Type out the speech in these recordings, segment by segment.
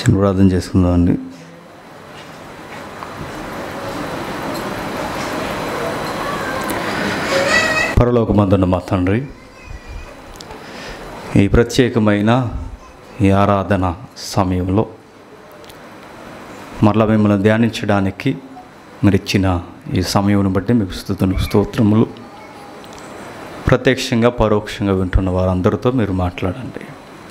చిన్న ప్రార్థన చేసుకుందామండి పరలోకమందున్న మా తండ్రి ఈ ప్రత్యేకమైన ఈ ఆరాధన సమయంలో మరలా మిమ్మల్ని ధ్యానించడానికి మీరు ఇచ్చిన ఈ సమయం బట్టి మీకు స్థుతులు స్తోత్రములు ప్రత్యక్షంగా పరోక్షంగా వింటున్న వారందరితో మీరు మాట్లాడండి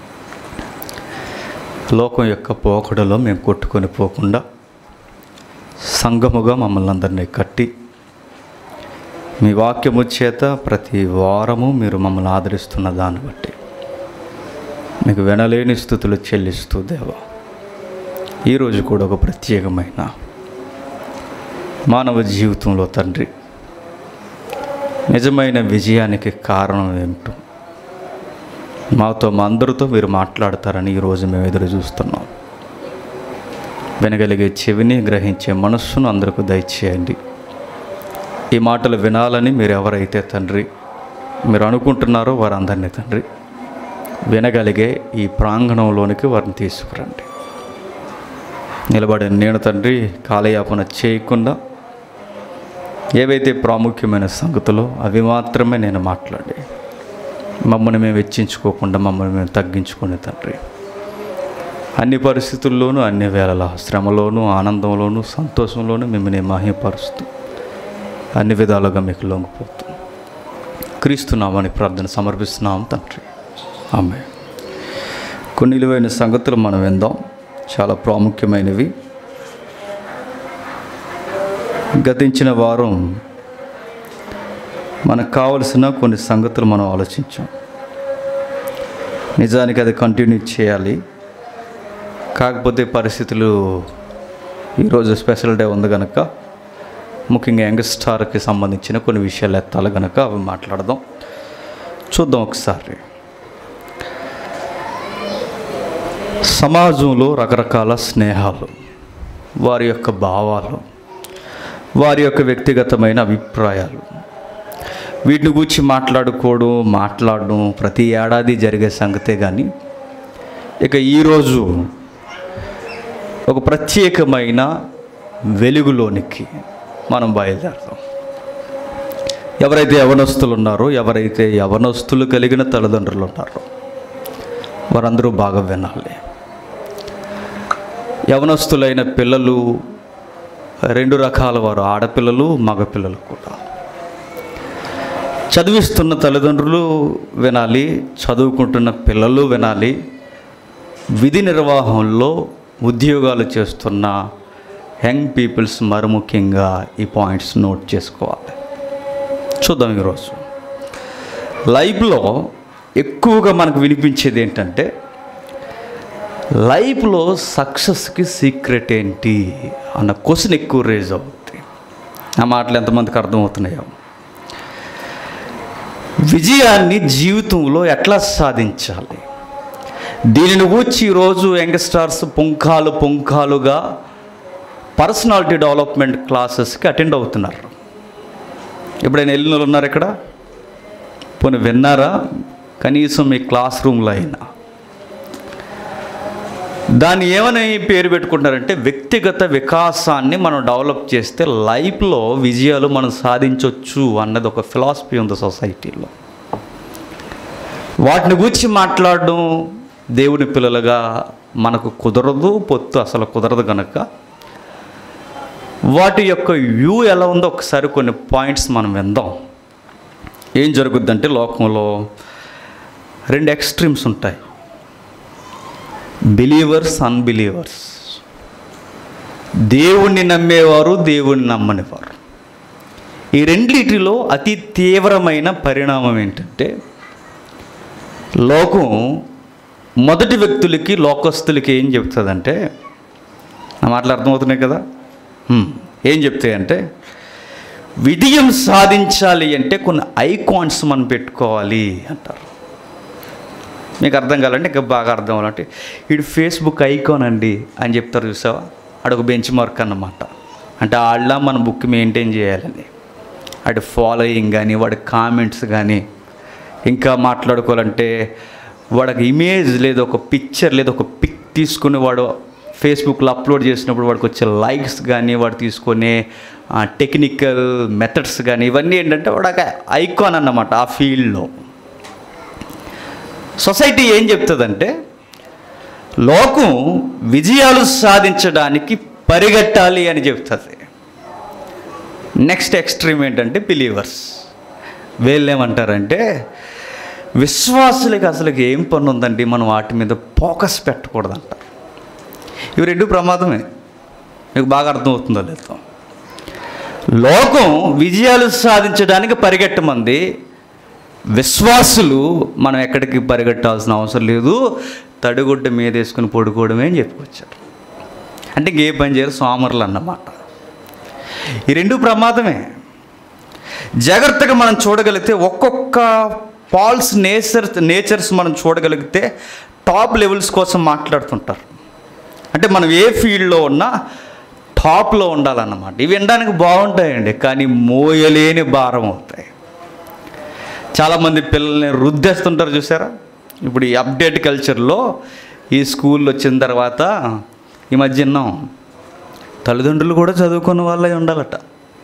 లోకం యొక్క పోకడలో మేము కొట్టుకొని పోకుండా సంఘముగా మమ్మల్ని అందరినీ కట్టి మీ వాక్యము చేత ప్రతి వారము మీరు మమ్మల్ని ఆదరిస్తున్న దాన్ని బట్టి మీకు వినలేని స్థుతులు చెల్లిస్తూ దేవా ఈరోజు కూడా ఒక ప్రత్యేకమైన మానవ జీవితంలో తండ్రి నిజమైన విజయానికి కారణం ఏమిటో మాతో మా అందరితో మీరు మాట్లాడతారని ఈరోజు మేము ఎదురు చూస్తున్నాం వినగలిగే చెవిని గ్రహించే మనస్సును అందరికీ దయచేయండి ఈ మాటలు వినాలని మీరు ఎవరైతే తండ్రి మీరు అనుకుంటున్నారో వారందరినీ తండ్రి వినగలిగే ఈ ప్రాంగణంలోనికి వారిని తీసుకురండి నిలబడిన నేను తండ్రి కాలయాపన చేయకుండా ఏవైతే ప్రాముఖ్యమైన సంగతులో అవి మాత్రమే నేను మాట్లాడి మమ్మల్ని మేము వెచ్చించుకోకుండా మమ్మల్ని మేము తగ్గించుకునే తండ్రి అన్ని పరిస్థితుల్లోనూ అన్ని వేళల శ్రమలోనూ ఆనందంలోనూ సంతోషంలోనూ మిమ్మల్ని మహిమపరుస్తూ అన్ని విధాలుగా మీకు లొంగిపోతూ క్రీస్తున్నామని ప్రార్థన సమర్పిస్తున్నాం తండ్రి ఆమె కొన్ని విలువైన సంగతులు మనం విందాం చాలా ప్రాముఖ్యమైనవి గతించిన వారం మనకు కావలసిన కొన్ని సంగతులు మనం ఆలోచించాం నిజానికి అది కంటిన్యూ చేయాలి కాకపోతే పరిస్థితులు ఈరోజు స్పెషల్ డే ఉంది కనుక ముఖ్యంగా యంగ్స్టార్కి సంబంధించిన కొన్ని విషయాలు ఎత్తాలి కనుక అవి మాట్లాడదాం చూద్దాం ఒకసారి సమాజంలో రకరకాల స్నేహాలు వారి యొక్క భావాలు వారి యొక్క వ్యక్తిగతమైన అభిప్రాయాలు వీటిని గురించి మాట్లాడుకోవడం మాట్లాడడం ప్రతి ఏడాది జరిగే సంగతే కానీ ఇక ఈరోజు ఒక ప్రత్యేకమైన వెలుగులోనికి మనం బయలుదేరదాం ఎవరైతే యవనస్తులు ఉన్నారో ఎవరైతే యవనస్తులు కలిగిన తల్లిదండ్రులు ఉన్నారో వారందరూ బాగా వినాలి యవనస్తులైన పిల్లలు రెండు రకాల వారు ఆడపిల్లలు మగపిల్లలు కూడా చదివిస్తున్న తల్లిదండ్రులు వినాలి చదువుకుంటున్న పిల్లలు వినాలి విధి నిర్వాహంలో ఉద్యోగాలు చేస్తున్న యంగ్ పీపుల్స్ మరి ముఖ్యంగా ఈ పాయింట్స్ నోట్ చేసుకోవాలి చూద్దాం ఈరోజు లైఫ్లో ఎక్కువగా మనకు వినిపించేది ఏంటంటే లైఫ్లో సక్సెస్కి సీక్రెట్ ఏంటి అన్న క్వశ్చన్ ఎక్కువ రేజ్ అవుతుంది ఆ మాటలు ఎంతమందికి అర్థమవుతున్నాయో విజయాన్ని జీవితంలో ఎట్లా సాధించాలి దీనిని గూర్చి ఈరోజు యంగ్స్టార్స్ పుంఖాలు పుంఖాలుగా పర్సనాలిటీ డెవలప్మెంట్ క్లాసెస్కి అటెండ్ అవుతున్నారు ఎప్పుడైనా వెళ్ళిన వాళ్ళు ఉన్నారు ఇక్కడ పోనీ విన్నారా కనీసం మీ క్లాస్ రూమ్లో అయినా దాన్ని ఏమని పేరు పెట్టుకుంటారంటే వ్యక్తిగత వికాసాన్ని మనం డెవలప్ చేస్తే లైఫ్లో విజయాలు మనం సాధించవచ్చు అన్నది ఒక ఫిలాసఫీ ఉంది సొసైటీలో వాటిని గురించి మాట్లాడడం దేవుని పిల్లలుగా మనకు కుదరదు పొత్తు అసలు కుదరదు కనుక వాటి యొక్క వ్యూ ఎలా ఉందో ఒకసారి కొన్ని పాయింట్స్ మనం విందాం ఏం జరుగుద్దంటే లోకంలో రెండు ఎక్స్ట్రీమ్స్ ఉంటాయి బిలీవర్స్ అన్బిలీవర్స్ దేవుణ్ణి నమ్మేవారు దేవుణ్ణి నమ్మనివారు ఈ రెండిటిలో అతి తీవ్రమైన పరిణామం ఏంటంటే లోకం మొదటి వ్యక్తులకి లోకస్తులకి ఏం చెప్తుందంటే నా మాటలు అర్థమవుతున్నాయి కదా హ్మ్. ఏం చెప్తాయంటే విజయం సాధించాలి అంటే కొన్ని ఐకాన్స్ మనం పెట్టుకోవాలి అంటారు మీకు అర్థం కావాలంటే ఇంకా బాగా అర్థం అవ్వాలంటే ఇటు ఫేస్బుక్ ఐకాన్ అండి అని చెప్తారు చూసావా అడొక బెంచ్ మార్క్ అన్నమాట అంటే వాళ్ళ మన బుక్ మెయింటైన్ చేయాలని అటు ఫాలోయింగ్ కానీ వాడి కామెంట్స్ కానీ ఇంకా మాట్లాడుకోవాలంటే వాడికి ఇమేజ్ లేదు ఒక పిక్చర్ లేదు ఒక పిక్ తీసుకుని వాడు ఫేస్బుక్లో అప్లోడ్ చేసినప్పుడు వాడికి వచ్చే లైక్స్ కానీ వాడు తీసుకునే టెక్నికల్ మెథడ్స్ కానీ ఇవన్నీ ఏంటంటే వాడు ఒక ఐకాన్ అన్నమాట ఆ ఫీల్డ్లో సొసైటీ ఏం చెప్తుందంటే లోకం విజయాలు సాధించడానికి పరిగెట్టాలి అని చెప్తుంది నెక్స్ట్ ఎక్స్ట్రీమ్ ఏంటంటే బిలీవర్స్ వీళ్ళు ఏమంటారంటే విశ్వాసులకి అసలు ఏం పని ఉందండి మనం వాటి మీద ఫోకస్ పెట్టకూడదు అంటారు ఇవి రెండు ప్రమాదమే మీకు బాగా అర్థమవుతుందో లేదో లోకం విజయాలు సాధించడానికి పరిగెట్టమంది విశ్వాసులు మనం ఎక్కడికి పరిగెట్టాల్సిన అవసరం లేదు తడిగుడ్డ మీద వేసుకుని పడుకోవడమే అని చెప్పుకొచ్చారు అంటే ఇంకే పని చేయరు సోమరులు అన్నమాట ఈ రెండు ప్రమాదమే జాగ్రత్తగా మనం చూడగలిగితే ఒక్కొక్క ఫాల్స్ నేచర్ నేచర్స్ మనం చూడగలిగితే టాప్ లెవెల్స్ కోసం మాట్లాడుతుంటారు అంటే మనం ఏ ఫీల్డ్లో ఉన్నా టాప్లో ఉండాలన్నమాట ఇవి వినడానికి బాగుంటాయండి కానీ మోయలేని భారం అవుతాయి చాలామంది పిల్లల్ని రుద్దేస్తుంటారు చూసారా ఇప్పుడు ఈ అప్డేట్ కల్చర్లో ఈ స్కూల్ వచ్చిన తర్వాత ఈ మధ్య విన్నాం తల్లిదండ్రులు కూడా చదువుకున్న వాళ్ళే ఉండాలట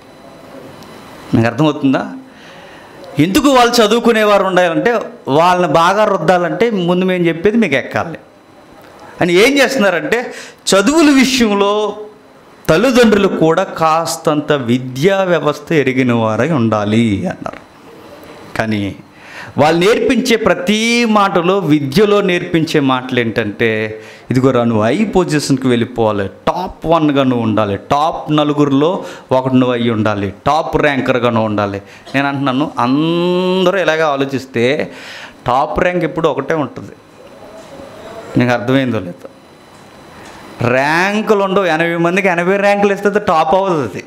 మీకు అర్థమవుతుందా ఎందుకు వాళ్ళు చదువుకునేవారు ఉండాలంటే వాళ్ళని బాగా రుద్దాలంటే ముందు మేము చెప్పేది మీకు ఎక్కాలి అని ఏం చేస్తున్నారంటే చదువుల విషయంలో తల్లిదండ్రులు కూడా కాస్తంత విద్యా వ్యవస్థ ఎరిగిన వారై ఉండాలి అన్నారు కానీ వాళ్ళు నేర్పించే ప్రతి మాటలో విద్యలో నేర్పించే మాటలు ఏంటంటే ఇదిగోరా నువ్వు ఐ పొజిషన్కి వెళ్ళిపోవాలి టాప్ వన్గా నువ్వు ఉండాలి టాప్ నలుగురిలో ఒకటి నువ్వు అయ్యి ఉండాలి టాప్ ర్యాంకర్గా నువ్వు ఉండాలి నేను అంటున్నాను అందరూ ఇలాగే ఆలోచిస్తే టాప్ ర్యాంక్ ఎప్పుడు ఒకటే ఉంటుంది నీకు అర్థమైందో లేదో ర్యాంకులు ఉండవు ఎనభై మందికి ఎనభై ర్యాంకులు ఇస్తే టాప్ అవుతుంది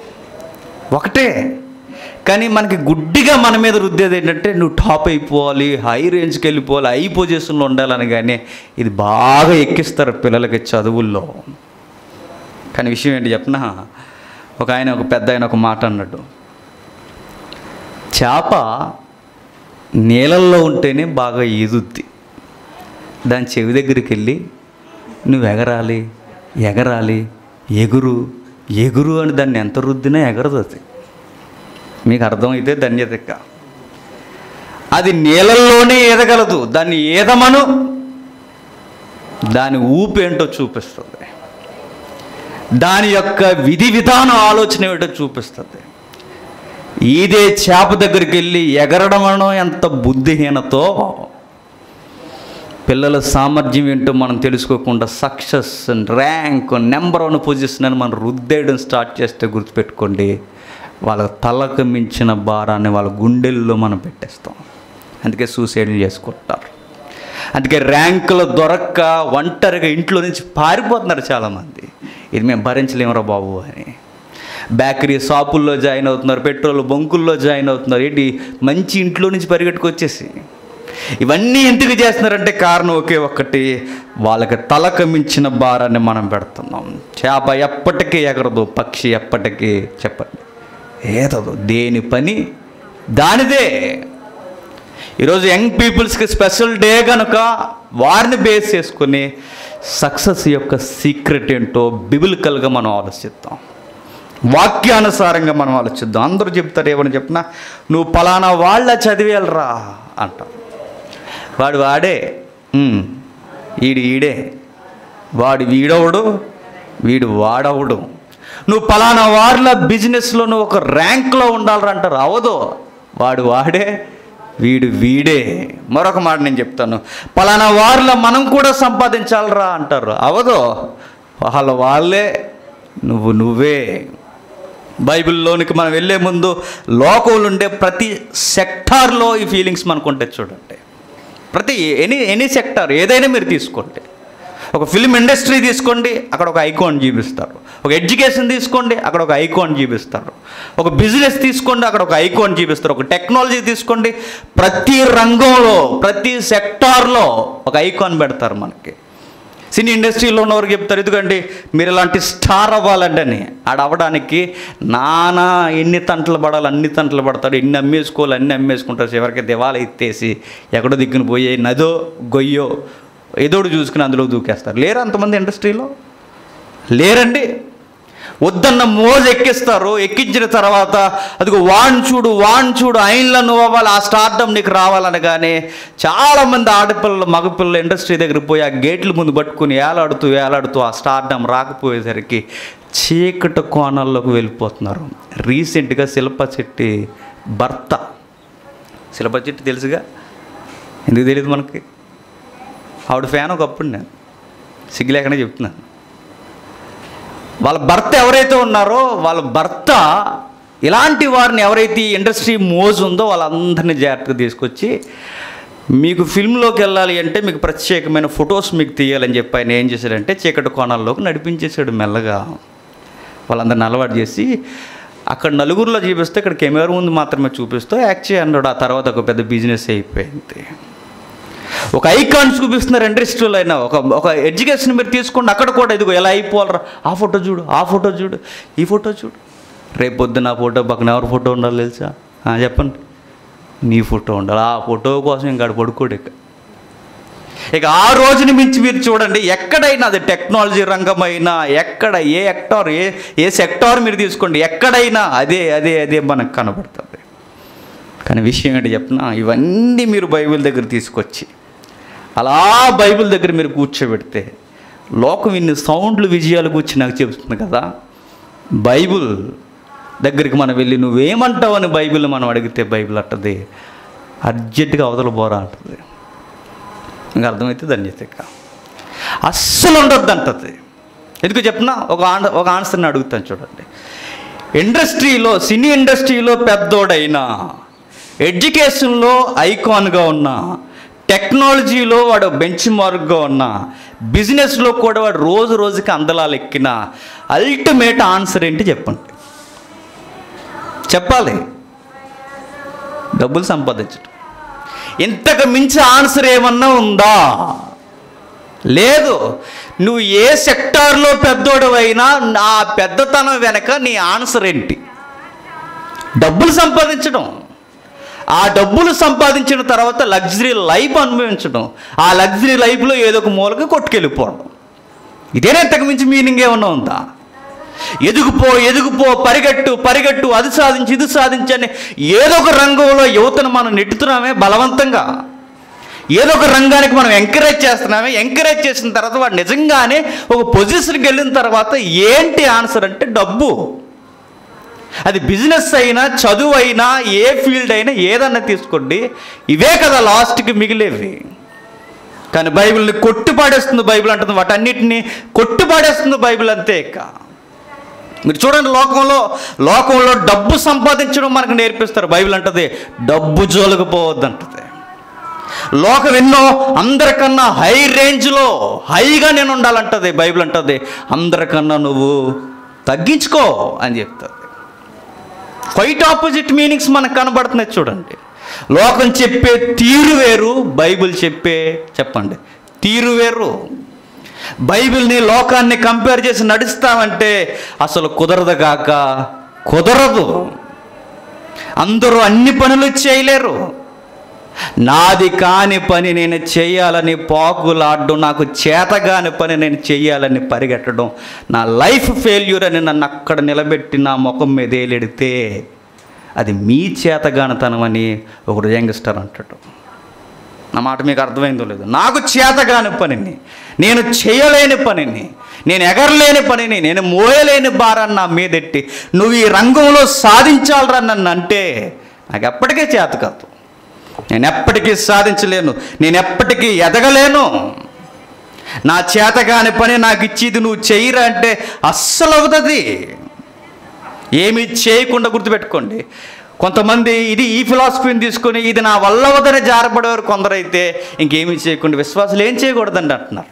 ఒకటే కానీ మనకి గుడ్డిగా మన మీద రుద్దేది ఏంటంటే నువ్వు టాప్ అయిపోవాలి హై రేంజ్కి వెళ్ళిపోవాలి హై పొజిషన్లో ఉండాలని కానీ ఇది బాగా ఎక్కిస్తారు పిల్లలకి చదువుల్లో కానీ విషయం ఏంటి చెప్పనా ఒక ఆయన ఒక పెద్ద ఆయన ఒక మాట అన్నట్టు చేప నీళ్ళల్లో ఉంటేనే బాగా ఈదుద్ది దాని చెవి దగ్గరికి వెళ్ళి నువ్వు ఎగరాలి ఎగరాలి ఎగురు ఎగురు అని దాన్ని ఎంత రుద్దినా ఎగరదు అది మీకు అర్థమైతే ధన్యత ఇక. అది నీళ్ళల్లోనే ఈదగలదు దాన్ని ఈదమను దాని ఊపు ఏంటో చూపిస్తుంది దాని యొక్క విధి విధానం ఆలోచన ఏమిటో చూపిస్తుంది ఇదే చేప దగ్గరికి వెళ్ళి ఎగరడం అనడం ఎంత బుద్ధిహీనతో పిల్లల సామర్థ్యం ఏంటో మనం తెలుసుకోకుండా success rank number one position అని మనం రుద్దేయడం స్టార్ట్ చేస్తే గుర్తుపెట్టుకోండి వాళ్ళ తలకు మించిన భారాన్ని వాళ్ళ గుండెల్లో మనం పెట్టేస్తాం అందుకే సూసైడ్లు చేసుకుంటారు అందుకే ర్యాంకులు దొరక్క ఒంటరిగా ఇంట్లో నుంచి పారిపోతున్నారు చాలామంది ఇది మేము భరించలేమురా బాబు అని బేకరీ షాపుల్లో జాయిన్ అవుతున్నారు పెట్రోల్ బంకుల్లో జాయిన్ అవుతున్నారు ఏంటి మంచి ఇంట్లో నుంచి పరిగెట్టుకొచ్చేసి ఇవన్నీ ఎందుకు చేస్తున్నారంటే కారణం ఒకే ఒక్కటి వాళ్ళకి తలకు మించిన భారాన్ని మనం పెడుతున్నాం చేప ఎప్పటికీ ఎగరదు పక్షి ఎప్పటికీ చెప్పండి ఏదదు దేని పని దానిదే ఈరోజు యంగ్ పీపుల్స్కి స్పెషల్ డే కనుక వారిని బేస్ చేసుకుని సక్సెస్ యొక్క సీక్రెట్ ఏంటో బిబిలికల్గా మనం ఆలోచిద్దాం వాక్యానుసారంగా మనం ఆలోచిద్దాం అందరూ చెప్తారు ఏమని చెప్పినా నువ్వు పలానా వాళ్ళ చదివేయాలరా అంటారు వాడు వాడే ఉమ్, ఈడు ఈడే వాడు వీడవడు వీడు వాడవడు నువ్వు పలానా వారిల బిజినెస్లో నువ్వు ఒక ర్యాంక్లో ఉండాలరా అంటారు అవదు వాడు వాడే వీడు వీడే మరొక మాట నేను చెప్తాను పలానా వారిలో మనం కూడా సంపాదించాలరా అంటారు అవదు వాళ్ళ వాళ్ళే నువ్వు నువ్వే బైబిల్లోనికి మనం వెళ్ళే ముందు లోకంలో ఉండే ప్రతి సెక్టార్లో ఈ ఫీలింగ్స్ మనకు ఉంటాయి చూడండి ప్రతి ఎనీ ఎనీ సెక్టార్ ఏదైనా మీరు తీసుకోండి ఒక ఫిల్మ్ ఇండస్ట్రీ తీసుకోండి అక్కడ ఒక ఐకాన్ చూపిస్తారు ఒక ఎడ్యుకేషన్ తీసుకోండి అక్కడ ఒక ఐకాన్ చూపిస్తారు ఒక బిజినెస్ తీసుకోండి అక్కడ ఒక ఐకాన్ చూపిస్తారు ఒక టెక్నాలజీ తీసుకోండి ప్రతి రంగంలో ప్రతి సెక్టార్లో ఒక ఐకాన్ పెడతారు మనకి సినీ ఇండస్ట్రీలో ఉన్నవారు చెప్తారు ఎందుకంటే మీరు ఇలాంటి స్టార్ అవ్వాలంటే అని ఆడ అవ్వడానికి నానా ఎన్ని తంటలు పడాలి అన్ని తంటలు పడతాడు ఎన్ని అమ్మేసుకోవాలి అన్ని అమ్మేసుకుంటారు చివరికి దివాలా ఎత్తేసి ఎక్కడో దిక్కున పోయే నదో గొయ్యో ఏదోడు చూసుకుని అందులో దూకేస్తారు లేరు అంతమంది ఇండస్ట్రీలో లేరండి వద్దన్న మోజు ఎక్కిస్తారు ఎక్కించిన తర్వాత అదిగో వాన్ చూడు వాన్ చూడు ఆయనలో నువ్వు అవ్వాలి ఆ స్టార్డమ్ నీకు రావాలనగానే చాలామంది ఆడపిల్లలు మగపిల్లలు ఇండస్ట్రీ దగ్గర పోయి ఆ గేట్ల ముందు పట్టుకుని ఏలాడుతూ ఏలాడుతూ ఆ స్టార్డమ్ రాకపోయేసరికి చీకటి కోణాల్లోకి వెళ్ళిపోతున్నారు రీసెంట్గా శిల్ప చెట్టి భర్త శిల్ప చెట్టి తెలుసుగా ఎందుకు తెలియదు మనకి ఆవిడ ఫ్యాన్ ఒకప్పుడు నేను సిగ్గులేకనే చెప్తున్నాను వాళ్ళ భర్త ఎవరైతే ఉన్నారో వాళ్ళ భర్త ఇలాంటి వారిని ఎవరైతే ఈ ఇండస్ట్రీ మోజు ఉందో వాళ్ళందరినీ జాగ్రత్తగా తీసుకొచ్చి మీకు ఫిల్మ్లోకి వెళ్ళాలి అంటే మీకు ప్రత్యేకమైన ఫొటోస్ మీకు తీయాలని చెప్పి ఆయన ఏం చేశాడంటే చీకటి కోణాల్లోకి నడిపించేశాడు మెల్లగా వాళ్ళందరిని అలవాటు చేసి అక్కడ నలుగురిలో చూపిస్తే ఇక్కడ కెమెరా ముందు మాత్రమే చూపిస్తూ యాక్ట్ చేయన్నాడు ఆ తర్వాత ఒక పెద్ద బిజినెస్ అయిపోయింది ఒక ఐకాన్ చూపిస్తున్నారు ఇండస్ట్రీలో అయినా ఒక ఒక ఎడ్యుకేషన్ మీరు తీసుకోండి అక్కడ కూడా ఇదిగో ఎలా అయిపోవాలరా ఆ ఫోటో చూడు ఆ ఫోటో చూడు ఈ ఫోటో చూడు రేపు పొద్దున్న ఆ ఫోటో పక్కన ఎవరి ఫోటో ఉండాలి తెలుసా ఆ, చెప్పండి నీ ఫోటో ఉండాలి ఆ ఫోటో కోసం ఇంకా పడుకోడు ఇక ఇక ఆ రోజుని మించి మీరు చూడండి ఎక్కడైనా అది టెక్నాలజీ రంగమైనా ఎక్కడ ఏ ఎక్టార్ ఏ ఏ సెక్టార్ మీరు తీసుకోండి ఎక్కడైనా అదే అదే అదే మనకు కనబడుతుంది కానీ విషయం ఏంటి చెప్పిన ఇవన్నీ మీరు బైబిల్ దగ్గర తీసుకొచ్చి అలా బైబిల్ దగ్గర మీరు కూర్చోబెడితే లోకం ఇన్ని సౌండ్లు విజయాలు కూర్చి నాకు చెబుతుంది కదా బైబిల్ దగ్గరికి మనం వెళ్ళి నువ్వేమంటావు అని బైబిల్ మనం అడిగితే బైబిల్ అంటది అర్జెంటుగా అవతల పోరా అంటది ఇంకా అర్థమైతే ధన్యత ఇక అస్సలు ఉండొద్దు అంటది ఎందుకు చెప్పిన ఒక ఆన్ ఒక ఆన్సర్ని అడుగుతాను చూడండి ఇండస్ట్రీలో సినీ ఇండస్ట్రీలో పెద్దోడైనా ఎడ్యుకేషన్లో ఐకాన్గా ఉన్న టెక్నాలజీలో వాడు బెంచ్ మార్క్గా ఉన్న బిజినెస్లో కూడా వాడు రోజు రోజుకి అందలాలు ఎక్కిన అల్టిమేట్ ఆన్సర్ ఏంటి చెప్పండి చెప్పాలి డబ్బులు సంపాదించడం ఇంతకు మించి ఆన్సర్ ఏమన్నా ఉందా లేదు నువ్వు ఏ సెక్టార్లో పెద్దోడవైనా నా పెద్దతనం వెనక నీ ఆన్సర్ ఏంటి డబ్బులు సంపాదించడం ఆ డబ్బులు సంపాదించిన తర్వాత లగ్జరీ లైఫ్ అనుభవించడం ఆ లగ్జరీ లైఫ్లో ఏదో ఒక మూలకి కొట్టుకెళ్ళిపోవడం ఇదేనా ఇంతకు మించి మీనింగ్ ఏమన్నా ఉందా ఎదుగుపో ఎదుగుపో పరిగెట్టు పరిగెట్టు అది సాధించి ఇది సాధించని ఏదో ఒక రంగంలో యువతను మనం నెట్టుతున్నామే బలవంతంగా ఏదో ఒక రంగానికి మనం ఎంకరేజ్ చేస్తున్నామే ఎంకరేజ్ చేసిన తర్వాత వాడు నిజంగానే ఒక పొజిషన్కి వెళ్ళిన తర్వాత ఏంటి ఆన్సర్ అంటే డబ్బు అది బిజినెస్ అయినా చదువు అయినా ఏ ఫీల్డ్ అయినా ఏదన్నా తీసుకోండి ఇవే కదా లాస్ట్కి మిగిలేవి కానీ బైబిల్ని కొట్టుపాడేస్తుంది బైబిల్ అంటుంది వాటన్నిటిని కొట్టుపాడేస్తుంది బైబిల్ అంతే ఇక మీరు చూడండి లోకంలో లోకంలో డబ్బు సంపాదించడం మనకు నేర్పిస్తారు బైబిల్ అంటది డబ్బు జోలుకు పోవద్దంటది లోకం ఎన్నో అందరికన్నా హై రేంజ్లో హైగా నేను ఉండాలంటది బైబిల్ అంటది అందరికన్నా నువ్వు తగ్గించుకో అని చెప్తుంది క్వైట్ ఆపోజిట్ మీనింగ్స్ మనకు కనబడుతున్నాయి చూడండి లోకం చెప్పే తీరు వేరు బైబిల్ చెప్పే చెప్పండి తీరు వేరు బైబిల్ని లోకాన్ని కంపేర్ చేసి నడుస్తామంటే అసలు కుదరదు కాక కుదరదు అందరూ అన్ని పనులు చేయలేరు నాది కాని పని నేను చేయాలని పాకులాడడం నాకు చేతగాని పని నేను చేయాలని పరిగెట్టడం నా లైఫ్ ఫెయిల్యూర్ అని నన్ను అక్కడ నిలబెట్టి నా ముఖం మీద ఏలెడితే అది మీ చేతగానితనం అని ఒకడు యంగ్స్టర్ అంటాడు నా మాట మీకు అర్థమైందో లేదు నాకు చేతగాని పనిని నేను చేయలేని పనిని నేను ఎగరలేని పనిని నేను మోయలేని భారాన్ని నా మీదెట్టి నువ్వు ఈ రంగంలో సాధించాలరా నన్ను అంటే నాకు ఎప్పటికీ చేత కాదు నేను ఎప్పటికీ సాధించలేను నేను ఎప్పటికీ ఎదగలేను నా చేతగాని పని నాకు ఇచ్చేది నువ్వు చెయ్యరా అంటే అస్సలు అవుతుంది ఏమీ చేయకుండా గుర్తుపెట్టుకోండి కొంతమంది ఇది ఈ ఫిలాసఫీని తీసుకొని ఇది నా వల్ల వదని జారపడేవారు కొందరైతే ఇంకేమీ చేయకుండా విశ్వాసాలు ఏం చేయకూడదండి అంటున్నారు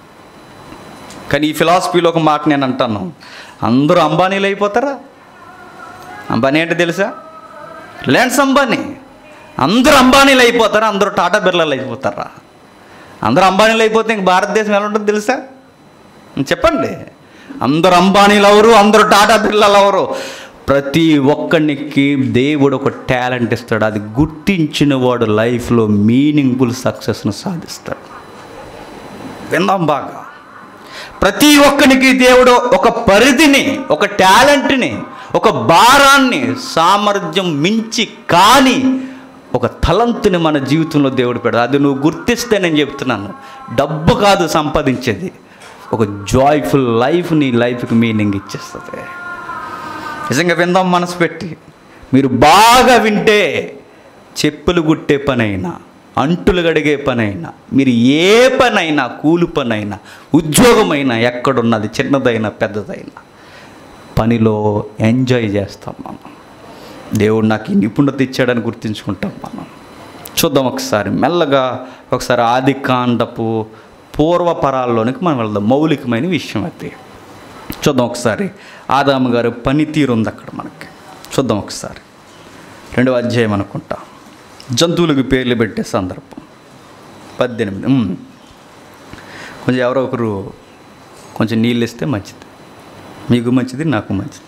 కానీ ఈ ఫిలాసఫీలో ఒక మాట నేను అంటాను అందరూ అంబానీలు అయిపోతారా అంబానీ ఏంటి తెలుసా రిలయన్స్ అంబానీ అందరూ అంబానీలు అయిపోతారా అందరూ టాటా బిర్లాలు అయిపోతారా అందరూ అంబానీలు అయిపోతే ఇంక భారతదేశం ఎలా ఉంటుంది తెలుసా చెప్పండి అందరు అంబానీలు ఎవరు అందరూ టాటా బిర్లాలు ఎవరు ప్రతి ఒక్కడికి దేవుడు ఒక టాలెంట్ ఇస్తాడు అది గుర్తించిన వాడు లైఫ్లో మీనింగ్ఫుల్ సక్సెస్ను సాధిస్తాడు విందాం బాగా ప్రతి ఒక్కనికి దేవుడు ఒక పరిధిని ఒక టాలెంట్ని ఒక భారాన్ని సామర్థ్యం మించి కానీ ఒక తలంతుని మన జీవితంలో దేవుడు పెడతాడు అది నువ్వు గుర్తిస్తే నేను చెప్తున్నాను డబ్బు కాదు సంపాదించేది ఒక జాయ్ఫుల్ లైఫ్ నీ లైఫ్కి మీనింగ్ ఇచ్చేస్తుంది నిజంగా విందాం మనసు పెట్టి మీరు బాగా వింటే చెప్పులు గుట్టే పనైనా అంటులు గడిగే పనైనా మీరు ఏ పనైనా కూలి పనైనా ఉద్యోగమైనా ఎక్కడున్నది చిన్నదైనా పెద్దదైనా పనిలో ఎంజాయ్ చేస్తాం మనం దేవుడు నాకు ఈ నిపుణత ఇచ్చాడని గుర్తించుకుంటాం మనం చూద్దాం ఒకసారి మెల్లగా ఒకసారి ఆది కాండపు పూర్వపరాల్లోనికి మనం వెళ్దాం మౌలికమైన విషయం అది చూద్దాం ఒకసారి ఆదాము గారు పనితీరు ఉంది అక్కడ మనకి చూద్దాం ఒకసారి రెండవ అధ్యాయం అనుకుంటా జంతువులకు పేర్లు పెట్టే సందర్భం పద్దెనిమిది ఉమ్. కొంచెం ఎవరో ఒకరు కొంచెం నీళ్ళు ఇస్తే మంచిది మీకు మంచిది నాకు మంచిది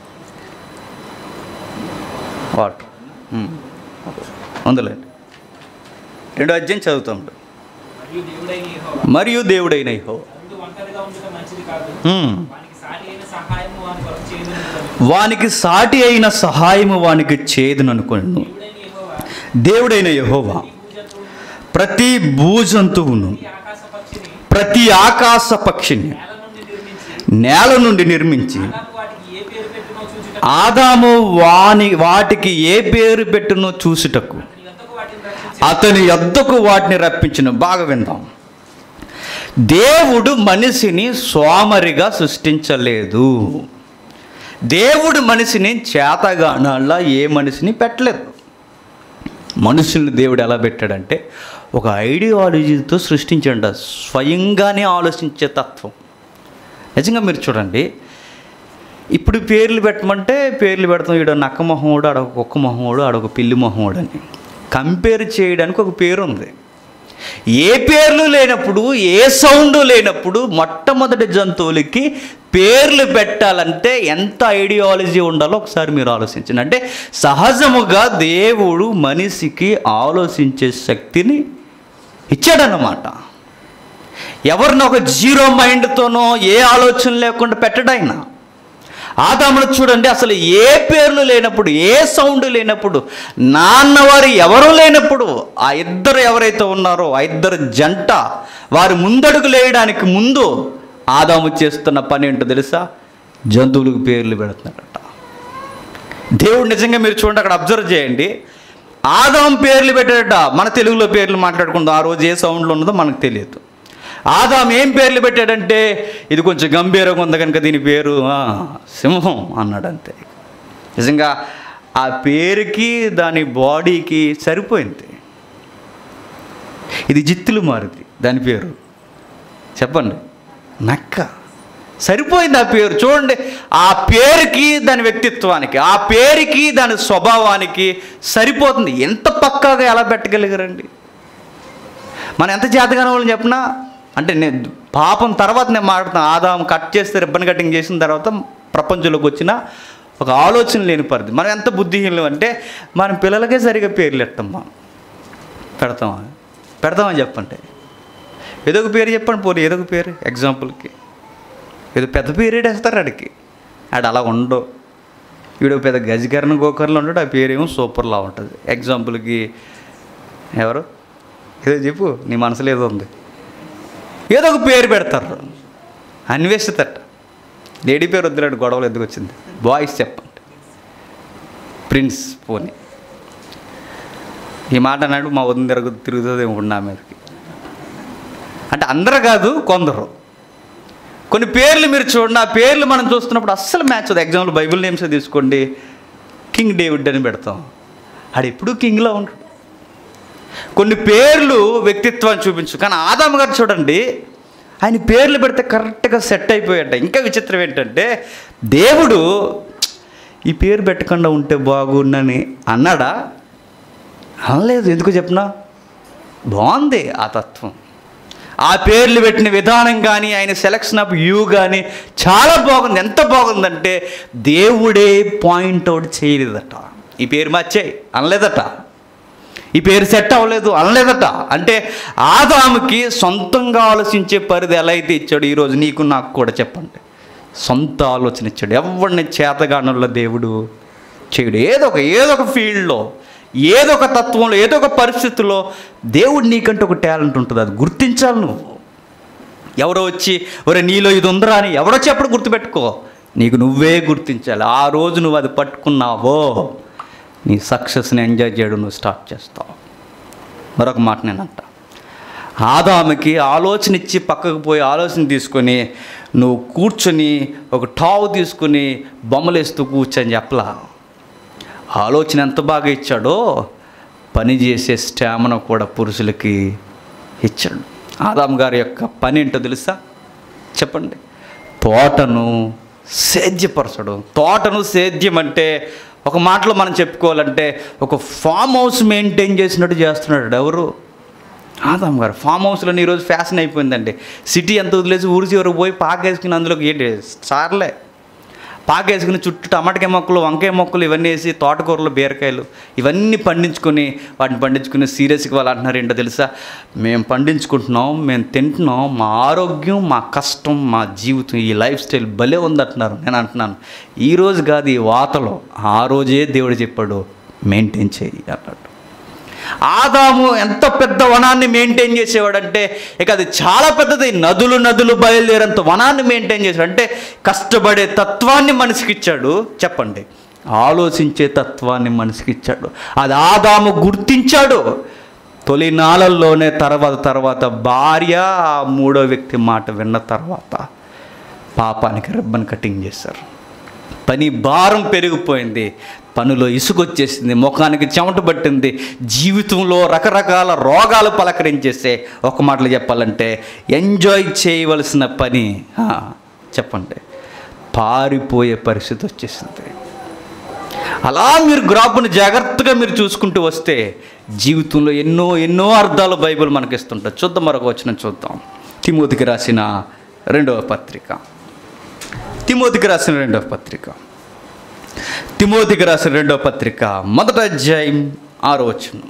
వాటర్ ఉమ్. అందులేండి రెండో అధ్యాయం చదువుతాం మరియు దేవుడైన యెహోవా మరియు దేవుడైన యెహోవా. ముందు ఒంటరిగా ఉండటం మంచిది కాదు ఉమ్. వానికి సాటి అయిన సహాయము వాని కొరకు చేయదు వానికి సాటి అయిన సహాయము వానికి చేదుననుకోను దేవుడైన యెహోవా దేవుడైన యహోవా ఈ భూజంతువును ప్రతి భూజంతువును ఈ ఆకాశ పక్షిని ప్రతి ఆకాశ పక్షిని నేల నుండి నిర్మించి నేల నుండి నిర్మించి ఆదాము వాటికి ఏ పేరు పెట్టునో చూచుట ఆదాము వాని వాటికి ఏ పేరు పెట్టునో చూసుటకు అతని యొద్దకు వాటిని రక్షించి అతని యొద్దకు వాటిని రప్పించిన బాగా విందాం దేవుడు మనిషిని సోమరిగా సృష్టించలేదు దేవుడు మనిషిని చేతగానాళ్ళ ఏ మనిషిని పెట్టలేదు మనుషుల్ని దేవుడు ఎలా పెట్టాడంటే ఒక ఐడియాలజీతో సృష్టించండి స్వయంగానే ఆలోచించే తత్వం నిజంగా మీరు చూడండి ఇప్పుడు పేర్లు పెట్టమంటే పేర్లు పెడతాం ఈడ నక్క మొహముడు ఆడొక కుక్క మొహముడు ఆడొక పిల్లి మొహముడు అని కంపేర్ చేయడానికి ఒక పేరు ఉంది ఏ పేర్లు లేనప్పుడు ఏ సౌండ్ లేనప్పుడు మొట్టమొదటి జంతువులకి పేర్లు పెట్టాలంటే ఎంత ఐడియాలజీ ఉండాలో ఒకసారి మీరు ఆలోచించండి అంటే సహజముగా దేవుడు మనిషికి ఆలోచించే శక్తిని ఇచ్చాడన్నమాట ఎవరిని ఒక జీరో మైండ్తోనో ఏ ఆలోచన లేకుండా పెట్టడైనా ఆదామును చూడండి అసలు ఏ పేర్లు లేనప్పుడు ఏ సౌండ్ లేనప్పుడు నాన్నవారు ఎవరు లేనప్పుడు ఆ ఇద్దరు ఎవరైతే ఉన్నారో ఆ ఇద్దరు జంట వారి ముందడుగు లేయడానికి ముందు ఆదాము చేస్తున్న పని ఏంటో తెలుసా జంతువులకు పేర్లు పెడుతున్నాడట దేవుడు నిజంగా మీరు చూడండి అక్కడ అబ్జర్వ్ చేయండి ఆదాం పేర్లు పెట్టాడట మన తెలుగులో పేర్లు మాట్లాడుకుందాం ఆ రోజు ఏ సౌండ్లో ఉన్నదో మనకు తెలియదు ఆదాం ఏం పేర్లు పెట్టాడంటే ఇది కొంచెం గంభీరంగా ఉంది కనుక దీని పేరు ఆ, సింహం అన్నాడు అంతే నిజంగా ఆ పేరుకి దాని బాడీకి సరిపోయింది ఇది జిత్తులు మారుది దాని పేరు చెప్పండి నక్క సరిపోయింది ఆ పేరు చూడండి ఆ పేరుకి దాని వ్యక్తిత్వానికి ఆ పేరుకి దాని స్వభావానికి సరిపోతుంది ఎంత పక్కాగా ఎలా పెట్టగలిగారండి మనం ఎంత చేతగానే వాళ్ళని చెప్పినా అంటే నేను పాపం తర్వాత నేను మాట్లాడుతాను ఆదాం కట్ చేస్తే రిబ్బన్ కటింగ్ చేసిన తర్వాత ప్రపంచంలోకి వచ్చిన ఒక ఆలోచన లేని పరిధి మనం ఎంత బుద్ధిహీనం అంటే మన పిల్లలకే సరిగా పేర్లు పెట్టాం మనం పెడతామా పెడతామని చెప్పండి ఏదో ఒక పేరు చెప్పండి పోనీ ఏదో ఒక పేరు ఎగ్జాంపుల్కి ఏదో పెద్ద పేరు వేస్తారు ఆడికి ఆడు అలా ఉండవు వీడు పెద్ద గజకరణ గోకర్లో ఉంటాడు ఆ పేరేమో సూపర్లా ఉంటుంది ఎగ్జాంపుల్కి ఎవరు ఏదో చెప్పు నీ మనసులో ఏదో ఉంది ఏదో ఒక పేరు పెడతారు అన్వేషితట లేడీ పేరు వద్దులాడు గొడవలు ఎందుకు వచ్చింది బాయ్స్ చెప్పండి ప్రిన్స్ పోనీ ఈ మాట అన్నాడు మా వదిన తిరుగు తిరుగుతుంది నా మీదకి అంటే అందరు కాదు కొందరు కొన్ని పేర్లు మీరు చూడండి ఆ పేర్లు మనం చూస్తున్నప్పుడు అస్సలు మ్యాచ్ అవుతుంది ఎగ్జాంపుల్ బైబిల్ నేమ్స్ తీసుకోండి కింగ్ డేవిడ్ అని పెడతాం ఆడు ఎప్పుడూ కింగ్లో ఉంటాడు కొన్ని పేర్లు వ్యక్తిత్వాన్ని చూపించు కానీ ఆదాము గారు చూడండి ఆయన పేర్లు పెడితే కరెక్ట్గా సెట్ అయిపోయాట ఇంకా విచిత్రం ఏంటంటే దేవుడు ఈ పేరు పెట్టకుండా ఉంటే బాగుండని అన్నాడా అనలేదు ఎందుకు చెప్పినా బాగుంది ఆ తత్వం ఆ పేర్లు పెట్టిన విధానం కానీ ఆయన సెలక్షన్ ఆఫ్ యూ కానీ చాలా బాగుంది ఎంత బాగుందంటే దేవుడే పాయింట్ అవుట్ చేయలేదట ఈ పేరు మార్చేయి అనలేదట ఈ పేరు సెట్ అవ్వలేదు అనలేదట అంటే ఆదాముకి సొంతంగా ఆలోచించే పరిధి ఎలా అయితే ఇచ్చాడు ఈరోజు నీకు నాకు కూడా చెప్పండి సొంత ఆలోచన ఇచ్చాడు ఎవరిని చేతగానుల్లో దేవుడు చేయడు ఏదో ఒక ఏదో ఒక ఫీల్డ్లో ఏదో ఒక తత్వంలో ఏదో ఒక పరిస్థితిలో దేవుడు నీకంటే ఒక టాలెంట్ ఉంటుంది అది గుర్తించాలి నువ్వు ఎవరో వచ్చి ఒరే నీలో ఇది ఉందిరా అని ఎవరో చెప్పడం గుర్తుపెట్టుకో నీకు నువ్వే గుర్తించాలి ఆ రోజు నువ్వు అది పట్టుకున్నావో నీ సక్సెస్ని ఎంజాయ్ చేయడం నువ్వు స్టార్ట్ చేస్తావు మరొక మాట నేనంట ఆదాముకి ఆలోచన ఇచ్చి పక్కకు పోయి ఆలోచన తీసుకొని నువ్వు కూర్చొని ఒక టావు తీసుకొని బొమ్మలేస్తూ కూర్చొని చెప్పలా ఆలోచన ఎంత బాగా ఇచ్చాడో పని చేసే స్టామినా కూడా పురుషులకి ఇచ్చాడు ఆదాం గారి యొక్క పని ఏంటో తెలుసా చెప్పండి తోటను సేద్యపరచడం తోటను సేద్యం అంటే ఒక మాటలో మనం చెప్పుకోవాలంటే ఒక ఫామ్ హౌస్ మెయింటైన్ చేసినట్టు చేస్తున్నాడు ఎవరు ఆదాం గారు ఫామ్ హౌస్లో ఈరోజు ఫ్యాషన్ అయిపోయిందండి సిటీ ఎంత వదిలేసి ఊరి చివరికి పోయి పాకేసుకుని అందులోకి ఏంటి సార్లే పాకేసుకుని చుట్టూ టమాటకాయ మొక్కలు వంకాయ మొక్కలు ఇవన్నీ వేసి తోటకూరలు బీరకాయలు ఇవన్నీ పండించుకొని వాటిని పండించుకుని సీరియస్గా వాళ్ళు అంటున్నారు ఏంటో తెలుసా మేము పండించుకుంటున్నాం మేము తింటున్నాం మా ఆరోగ్యం మా కష్టం మా జీవితం ఈ లైఫ్ స్టైల్ భలే ఉందంటున్నారు నేను అంటున్నాను ఈ రోజు కాదు ఈ వాతలో ఆ రోజే దేవుడు చెప్పాడు మెయింటైన్ చేయి అన్నాడు ఆదాము ఎంత పెద్ద వనాన్ని మెయింటైన్ చేసేవాడంటే ఇక అది చాలా పెద్దది నదులు నదులు బయలుదేరేంత వనాన్ని మెయింటైన్ చేశాడు అంటే కష్టపడే తత్వాన్ని మనిషికి ఇచ్చాడు చెప్పండి ఆలోచించే తత్వాన్ని మనిషికి ఇచ్చాడు అది ఆదాము గుర్తించాడు తొలి నాళల్లోనే తర్వాత తర్వాత భార్య ఆ మూడో వ్యక్తి మాట విన్న తర్వాత పాపానికి రిబ్బన్ కటింగ్ చేశారు పని భారం పెరిగిపోయింది పనిలో ఇసుకొచ్చేసింది ముఖానికి చెమట పట్టింది జీవితంలో రకరకాల రోగాలు పలకరించేసే ఒక మాటలు చెప్పాలంటే ఎంజాయ్ చేయవలసిన పని ఆ, చెప్పండి పారిపోయే పరిస్థితి వచ్చేసింది అలా మీరు గ్రాఫ్ను జాగ్రత్తగా మీరు చూసుకుంటూ వస్తే జీవితంలో ఎన్నో ఎన్నో అర్థాలు బైబిల్ మనకి ఇస్తుంటారు చూద్దాం మరొక వచ్చిన చూద్దాం తిమోతికి రాసిన రెండవ పత్రిక తిమోతికి రాసిన రెండవ పత్రిక తిమోతికి రాసిన రెండవ పత్రిక మొదట అధ్యాయం ఆరో వచనం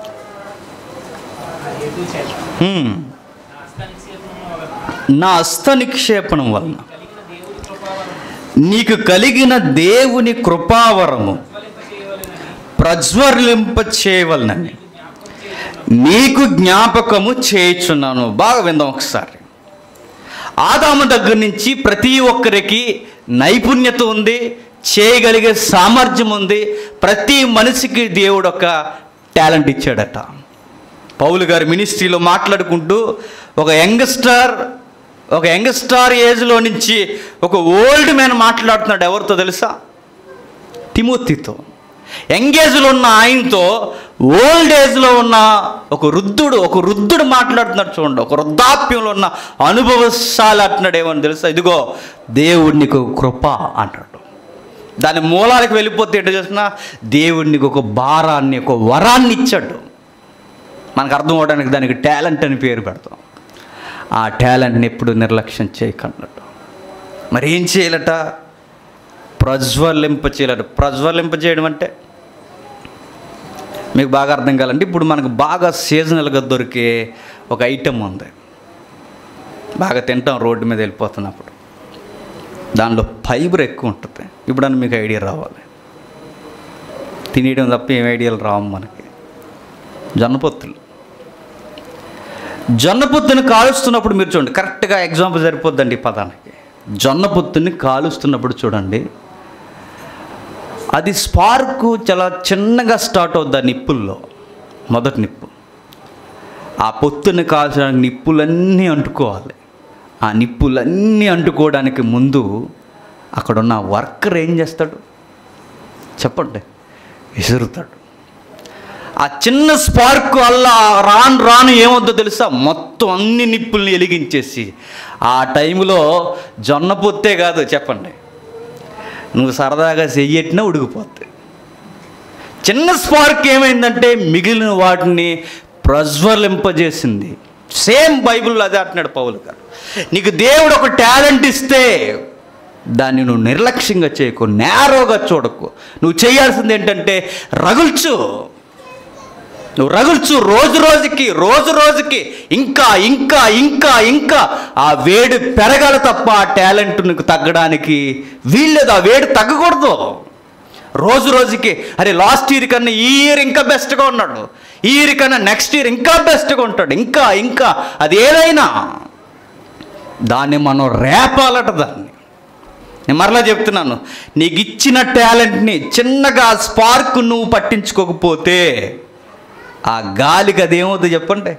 హేతు చేత హ్మ్. నా హస్తానిక్షేపము వలన నా హస్త నిక్షేపణం వలన కలిగిన దేవుడి కృపావరం నీకు కలిగిన దేవుని కృపావరము ఫలింప చేయవలెనని ప్రజ్వలింప చేయవలనని జ్ఞాపకం చేయవలెను నీకు జ్ఞాపకము చేయుచున్నాను బాగా విందాం ఒకసారి ఆదాము దగ్గర నుంచి ప్రతి ఒక్కరికి నైపుణ్యత ఉంది చేయగలిగే సామర్థ్యం ఉంది ప్రతి మనిషికి దేవుడు ఒక టాలెంట్ ఇచ్చాడట పౌలు గారి మినిస్ట్రీలో మాట్లాడుకుంటూ ఒక యంగ్స్టార్ ఒక యంగ్స్టార్ ఏజ్లో నుంచి ఒక ఓల్డ్ మ్యాన్ మాట్లాడుతున్నాడు ఎవరితో తెలుసా తిమోతితో యంగేజ్లో ఉన్న ఆయనతో ఓల్డ్ ఏజ్లో ఉన్న ఒక వృద్ధుడు ఒక వృద్ధుడు మాట్లాడుతున్నాడు చూడండి ఒక వృద్ధాప్యంలో ఉన్న అనుభవశాలి అంటున్నాడు ఏమని తెలుసా ఇదిగో దేవుడు నీకు కృప అంటాడు దాని మూలాలకు వెళ్ళిపోతే ఏంటో చేస్తున్నా దేవుడు నీకు ఒక భారాన్ని ఒక వరాన్ని ఇచ్చాడు మనకు అర్థం అవడానికి దానికి టాలెంట్ అని పేరు పెడతాం ఆ టాలెంట్ని ఎప్పుడు నిర్లక్ష్యం చేయకన్నాడు మరి ఏం చేయాలట ప్రజ్వలింప చేయాలట ప్రజ్వలింప చేయడం అంటే మీకు బాగా అర్థం కావాలంటే ఇప్పుడు మనకు బాగా సీజనల్గా దొరికే ఒక ఐటెం ఉంది బాగా తింటాం రోడ్డు మీద వెళ్ళిపోతున్నప్పుడు దానిలో ఫైబర్ ఎక్కువ ఉంటుంది ఇప్పుడు మీకు ఐడియా రావాలి తినేయడం తప్ప ఏం ఐడియాలు రావు మనకి జొన్నపొత్తులు జొన్నపొత్తుని కాలుస్తున్నప్పుడు మీరు చూడండి కరెక్ట్గా ఎగ్జాంపుల్ సరిపోద్దండి ఈ పదానికి జొన్నపొత్తుని కాలుస్తున్నప్పుడు చూడండి అది స్పార్క్ చాలా చిన్నగా స్టార్ట్ అవుద్ది ఆ నిప్పుల్లో మొదటి నిప్పు ఆ పొత్తుని కాల్చడానికి నిప్పులన్నీ అంటుకోవాలి ఆ నిప్పులన్నీ అంటుకోవడానికి ముందు అక్కడున్న వర్కర్ ఏం చేస్తాడు చెప్పండి విసురుతాడు ఆ చిన్న స్పార్క్ వల్ల రాను రాను ఏమవుద్దో తెలుసా మొత్తం అన్ని నిప్పుల్ని వెలిగించేసి ఆ టైంలో జొన్న పొత్తే కాదు చెప్పండి నువ్వు సరదాగా చెయ్యట్టినా ఉడికిపోద్ది చిన్న స్పార్క్ ఏమైందంటే మిగిలిన వాటిని ప్రజ్వలింపజేసింది సేమ్ బైబిల్లో అదే అంటున్నాడు పౌలు గారు నీకు దేవుడు ఒక టాలెంట్ ఇస్తే దాన్ని నువ్వు నిర్లక్ష్యంగా చేయకు నేరోగా చూడకు నువ్వు చేయాల్సింది ఏంటంటే రగుల్చు నువ్వు రగుల్చు రోజు రోజుకి రోజు రోజుకి ఇంకా ఇంకా ఇంకా ఇంకా ఆ వేడి పెరగాలి తప్ప ఆ టాలెంట్ నీకు తగ్గడానికి వీల్లేదు ఆ వేడి తగ్గకూడదు రోజు రోజుకి అరే లాస్ట్ ఇయర్ కన్నా ఈ ఇయర్ ఇంకా బెస్ట్గా ఉన్నాడు ఈ ఇయర్ కన్నా నెక్స్ట్ ఇయర్ ఇంకా బెస్ట్గా ఉంటాడు ఇంకా ఇంకా అది ఏదైనా దాన్ని మనం రేపాలట దాన్ని నేను మరలా చెప్తున్నాను నీకు ఇచ్చిన టాలెంట్ని చిన్నగా స్పార్క్ నువ్వు పట్టించుకోకపోతే ఆ గాలికి అదేమవుతుంది చెప్పండి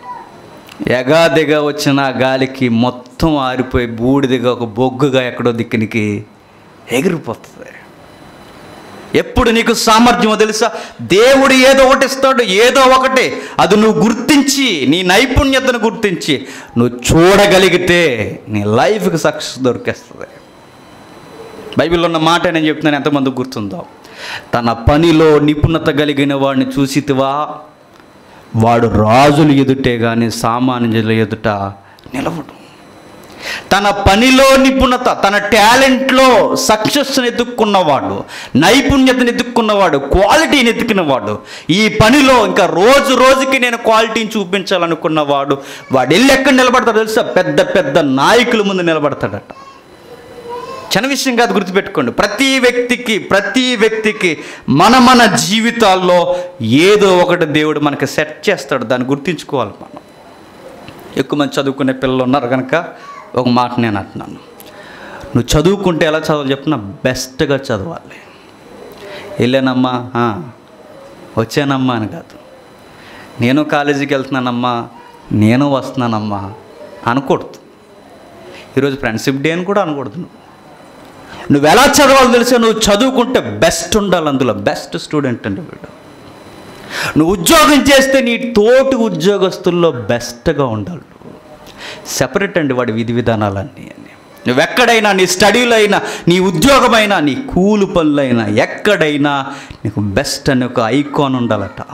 ఎగాదిగా వచ్చిన ఆ గాలికి మొత్తం ఆరిపోయి బూడిదిగా ఒక బొగ్గుగా ఎక్కడో దిక్కునికి ఎగిరిపోతుంది ఎప్పుడు నీకు సామర్థ్యమో తెలుసా దేవుడు ఏదో ఒకటి ఇస్తాడు ఏదో ఒకటి అది నువ్వు గుర్తించి నీ నైపుణ్యతను గుర్తించి నువ్వు చూడగలిగితే నీ లైఫ్కి సక్సెస్ దొరికేస్తుంది బైబిల్లో ఉన్న మాట నేను చెప్తున్నాను ఎంతమంది గుర్తుందో తన పనిలో నిపుణత కలిగిన వాడిని చూసితివా వాడు రాజులు ఎదుటే కానీ సామాన్యుల ఎదుట నిలవడు తన పనిలో నిపుణత తన టాలెంట్లో సక్సెస్ని ఎత్తుక్కున్నవాడు నైపుణ్యతను ఎత్తుక్కున్నవాడు క్వాలిటీని ఎత్తుకున్నవాడు ఈ పనిలో ఇంకా రోజు రోజుకి నేను క్వాలిటీని చూపించాలనుకున్నవాడు వాడు వెళ్ళి ఎక్కడ నిలబడతాడు తెలుసా పెద్ద పెద్ద నాయకుల ముందు నిలబడతాడట చిన్న విషయం కాదు గుర్తుపెట్టుకోండి ప్రతి వ్యక్తికి ప్రతి వ్యక్తికి మన మన జీవితాల్లో ఏదో ఒకటి దేవుడు మనకి సెట్ చేస్తాడు దాన్ని గుర్తించుకోవాలి మనం ఎక్కువ మంది చదువుకునే పిల్లలు ఉన్నారు కనుక ఒక మాట నేను అంటున్నాను నువ్వు చదువుకుంటే ఎలా చదవాలి చెప్పిన బెస్ట్గా చదవాలి వెళ్ళానమ్మా ఆ, వచ్చానమ్మా అని కాదు నేను కాలేజీకి వెళ్తున్నానమ్మా నేను వస్తున్నానమ్మా అనకూడదు ఈరోజు ఫ్రెండ్షిప్ డే అని కూడా అనకూడదు నువ్వు నువ్వు ఎలా చదవాలో తెలిసా నువ్వు చదువుకుంటే బెస్ట్ ఉండాలి అందులో బెస్ట్ స్టూడెంట్ అండి వీడు నువ్వు ఉద్యోగం చేస్తే నీ తోటి ఉద్యోగస్తుల్లో బెస్ట్గా ఉండాలి నువ్వు సెపరేట్ అండి వాడి విధి విధానాలన్నీ అని నువ్వెక్కడైనా నీ స్టడీలో అయినా నీ ఉద్యోగమైనా నీ కూలు పనులైనా ఎక్కడైనా నీకు బెస్ట్ అనే ఒక ఐకాన్ ఉండాలట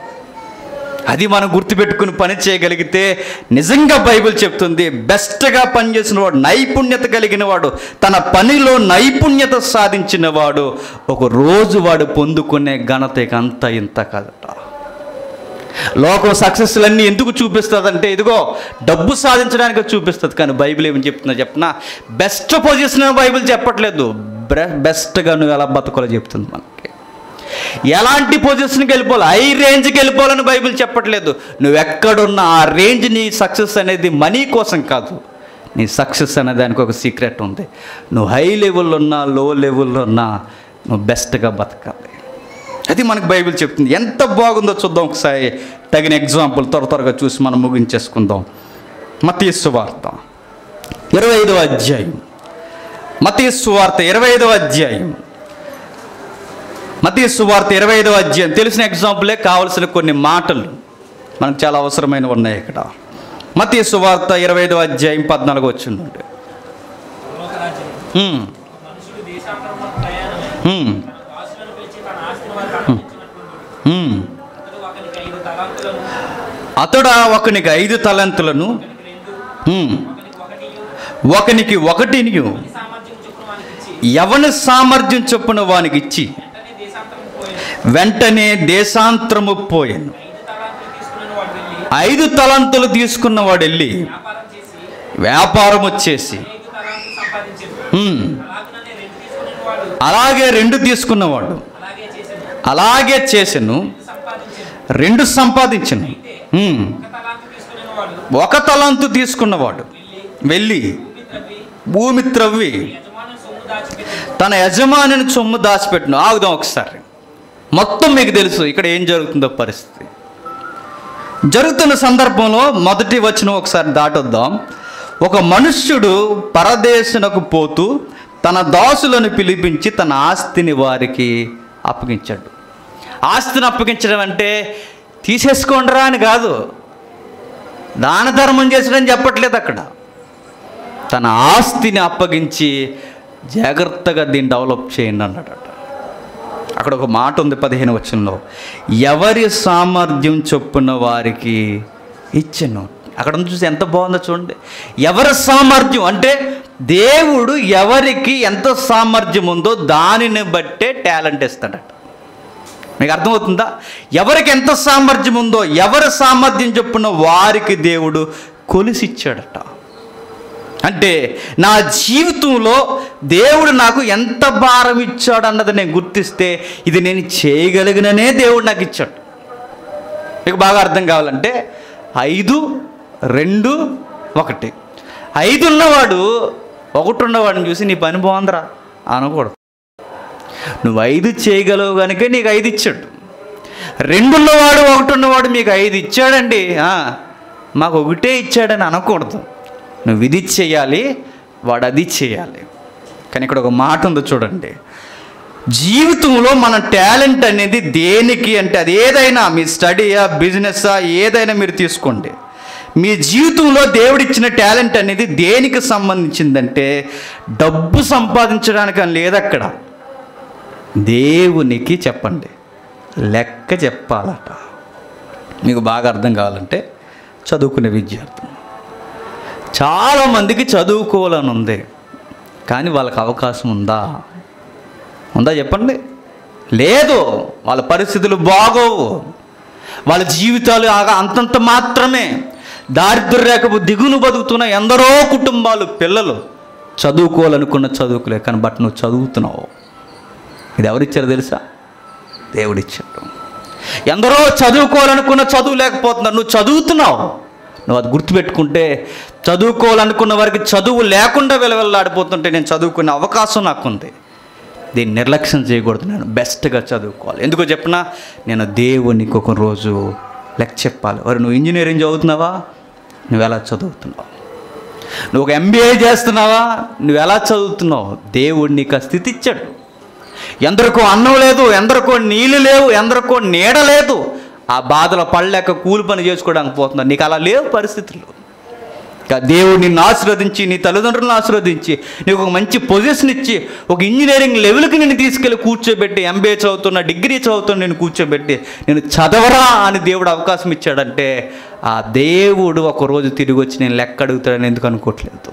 అది మనం గుర్తుపెట్టుకుని పని చేయగలిగితే నిజంగా బైబిల్ చెప్తుంది బెస్ట్గా పనిచేసిన వాడు నైపుణ్యత కలిగిన వాడు తన పనిలో నైపుణ్యత సాధించిన వాడు ఒక రోజు వాడు పొందుకునే ఘనత ఇక అంత ఇంత కాదట లోకం సక్సెస్లన్నీ ఎందుకు చూపిస్తుందంటే ఇదిగో డబ్బు సాధించడానికి చూపిస్తుంది కానీ బైబిల్ ఏమని చెప్తుందో చెప్పిన బెస్ట్ పొజిషన్ బైబిల్ చెప్పట్లేదు బెస్ట్గా నువ్వు ఎలా బతకాలో చెప్తుంది మనకి ఎలాంటి పొజిషన్కి వెళ్ళిపోవాలి హై రేంజ్కి వెళ్ళిపోవాలని బైబిల్ చెప్పట్లేదు నువ్వు ఎక్కడున్నా ఆ రేంజ్ నీ సక్సెస్ అనేది మనీ కోసం కాదు నీ సక్సెస్ అనే దానికి ఒక సీక్రెట్ ఉంది నువ్వు హై లెవెల్లో ఉన్నా లో లెవెల్లో ఉన్నా నువ్వు బెస్ట్గా బతకాలి అది మనకు బైబిల్ చెప్తుంది ఎంత బాగుందో చూద్దాం ఒకసారి తగిన ఎగ్జాంపుల్ త్వర త్వరగా చూసి మనం ముగించేసుకుందాం మతీసు వార్త ఇరవై ఐదవ అధ్యాయం మతీసు వార్త ఇరవై ఐదవ అధ్యాయం మతీ సువార్త ఇరవై ఐదవ అధ్యాయం తెలిసిన ఎగ్జాంపులే కావలసిన కొన్ని మాటలు మనకు చాలా అవసరమైనవి ఉన్నాయి ఇక్కడ మతీ సువార్త ఇరవై ఐదవ అధ్యాయం పద్నాలుగు వచ్చిందండి లోకరాజ్యం ఉమ్, మనుషుడు దేశాంతరంలో ప్రయాణం ఉమ్, తన దాసులను పిలిచి తన ఆస్తిని వారికి అప్పగించినటువంటి ఉమ్. అతడు ఒకనికి ఐదు తలాంతులను అతడు ఒకనికి ఐదు తలంతులను ఒకనికి రెండు ఉమ్, ఒకనికి ఒకటి ఒకనికి ఒకటిని సామర్థ్యం చొప్పున వానికి ఇచ్చి ఎవని సామర్థ్యం చొప్పున వానికి ఇచ్చి వెంటనే దేశాంతరం పోయాను వెంటనే దేశాంతరము పోయాను ఐదు తలాంతులు తీసుకున్న వాడు ఐదు తలంతులు తీసుకున్నవాడు వెళ్ళి వెళ్ళి వ్యాపారం చేసి వ్యాపారం వచ్చేసి ఐదు తలాంతులు సంపాదించాడు ఉమ్, అలాగనే రెండు తీసుకున్న వాడు అలాగే రెండు తీసుకున్నవాడు అలాగే చేశాడు అలాగే చేసెను సంపాదించాడు రెండు సంపాదించను ఉమ్, ఒక తలాంతు తీసుకున్న వాడు ఒక తలంతు తీసుకున్నవాడు వెళ్ళి భూమి త్రవ్వి భూమి త్రవ్వి యజమానుని సొమ్ము దాచిపెట్టి తన యజమానిని సొమ్ము దాచిపెట్టును ఆగుదాం ఒకసారి మొత్తం మీకు తెలుసు ఇక్కడ ఏం జరుగుతుందో పరిస్థితి జరుగుతున్న సందర్భంలో మొదటి వచ్చిన ఒకసారి దాటొద్దాం ఒక మనుష్యుడు పరదేశునకు పోతూ తన దాసులను పిలిపించి తన ఆస్తిని వారికి అప్పగించాడు ఆస్తిని అప్పగించడం అంటే తీసేసుకోండిరా అని కాదు దాన ధర్మం చేసడం చెప్పట్లేదు అక్కడ తన ఆస్తిని అప్పగించి జాగ్రత్తగా దీన్ని డెవలప్ చేయండి అన్నాడట అక్కడ ఒక మాట ఉంది పదిహేను వచనంలో ఎవరి సామర్థ్యం చొప్పున వారికి ఇచ్చెను అక్కడ నుంచి చూసి ఎంత బాగుందో చూడండి ఎవరి సామర్థ్యం అంటే దేవుడు ఎవరికి ఎంత సామర్థ్యం ఉందో దానిని బట్టే టాలెంట్ ఇస్తాడట మీకు అర్థమవుతుందా ఎవరికి ఎంత సామర్థ్యం ఉందో ఎవరి సామర్థ్యం చొప్పున వారికి దేవుడు కొలిసిచ్చాడట అంటే నా జీవితంలో దేవుడు నాకు ఎంత భారం ఇచ్చాడు అన్నది నేను గుర్తిస్తే ఇది నేను చేయగలిగిననే దేవుడు నాకు ఇచ్చాడు మీకు బాగా అర్థం కావాలంటే ఐదు రెండు ఒకటి ఐదు ఉన్నవాడు ఒకటి ఉన్నవాడిని చూసి నీ పని బాగుందిరా అనకూడదు నువ్వు ఐదు చేయగలవు కనుక నీకు ఐదు ఇచ్చాడు రెండు ఉన్నవాడు ఒకటి ఉన్నవాడు మీకు ఐదు ఇచ్చాడండి ఆ, మాకు ఒకటే ఇచ్చాడని అనకూడదు నువ్వు ఇది చేయాలి వాడు అది చేయాలి కానీ ఇక్కడ ఒక మాట ఉందో చూడండి జీవితంలో మన టాలెంట్ అనేది దేనికి అంటే అది ఏదైనా మీ స్టడీయా బిజినెస్సా ఏదైనా మీరు తీసుకోండి మీ జీవితంలో దేవుడిచ్చిన టాలెంట్ అనేది దేనికి సంబంధించిందంటే డబ్బు సంపాదించడానికి అని లేదు అక్కడ దేవునికి చెప్పండి లెక్క చెప్పాలట మీకు బాగా అర్థం కావాలంటే చదువుకునే విద్యార్థులు చాలామందికి చదువుకోవాలని ఉంది కానీ వాళ్ళకి అవకాశం ఉందా ఉందా చెప్పండి లేదు వాళ్ళ పరిస్థితులు బాగోవు వాళ్ళ జీవితాలు ఆగా అంతంత మాత్రమే దారిద్ర్యరేఖపు దిగును బతుకుతున్న ఎందరో కుటుంబాలు పిల్లలు చదువుకోవాలనుకున్న చదువుకులే కానీ బట్ నువ్వు చదువుతున్నావు ఇది ఎవరిచ్చారు తెలుసా దేవుడిచ్చాడు ఎందరో చదువుకోవాలనుకున్న చదువు లేకపోతున్నారు నువ్వు చదువుతున్నావు నువ్వు అది గుర్తుపెట్టుకుంటే చదువుకోవాలనుకున్న వారికి చదువు లేకుండా వెలవెల్లాడిపోతుంటే నేను చదువుకునే అవకాశం నాకుంది దీన్ని నిర్లక్ష్యం చేయకూడదు నేను బెస్ట్గా చదువుకోవాలి ఎందుకో చెప్పినా నేను దేవునికి ఒక రోజు లెక్క చెప్పాలి మరి నువ్వు ఇంజనీరింగ్ చదువుతున్నావా నువ్వు ఎలా చదువుతున్నావు నువ్వు ఒక ఎంబీఏ చేస్తున్నావా నువ్వు ఎలా చదువుతున్నావు దేవుడు నీకు ఆ స్థితి ఇచ్చాడు ఎందరికో అన్నం లేదు ఎందరికో నీళ్ళు లేవు ఎందరికో నీడ లేదు ఆ బాధలో పడలేక కూలి పని చేసుకోవడానికి పోతున్నారు నీకు అలా లేవు పరిస్థితులు ఇక దేవుడు నిన్ను ఆశీర్వదించి నీ తల్లిదండ్రులను ఆశీర్వదించి నీకు ఒక మంచి పొజిషన్ ఇచ్చి ఒక ఇంజనీరింగ్ లెవెల్కి నేను తీసుకెళ్ళి కూర్చోబెట్టి ఎంబీఏ చదువుతున్న డిగ్రీ చదువుతున్న నేను కూర్చోబెట్టి నేను చదవరా అని దేవుడు అవకాశం ఇచ్చాడంటే ఆ దేవుడు ఒక రోజు తిరిగి వచ్చి నేను లెక్క అడుగుతాడని ఎందుకు అనుకోవట్లేదు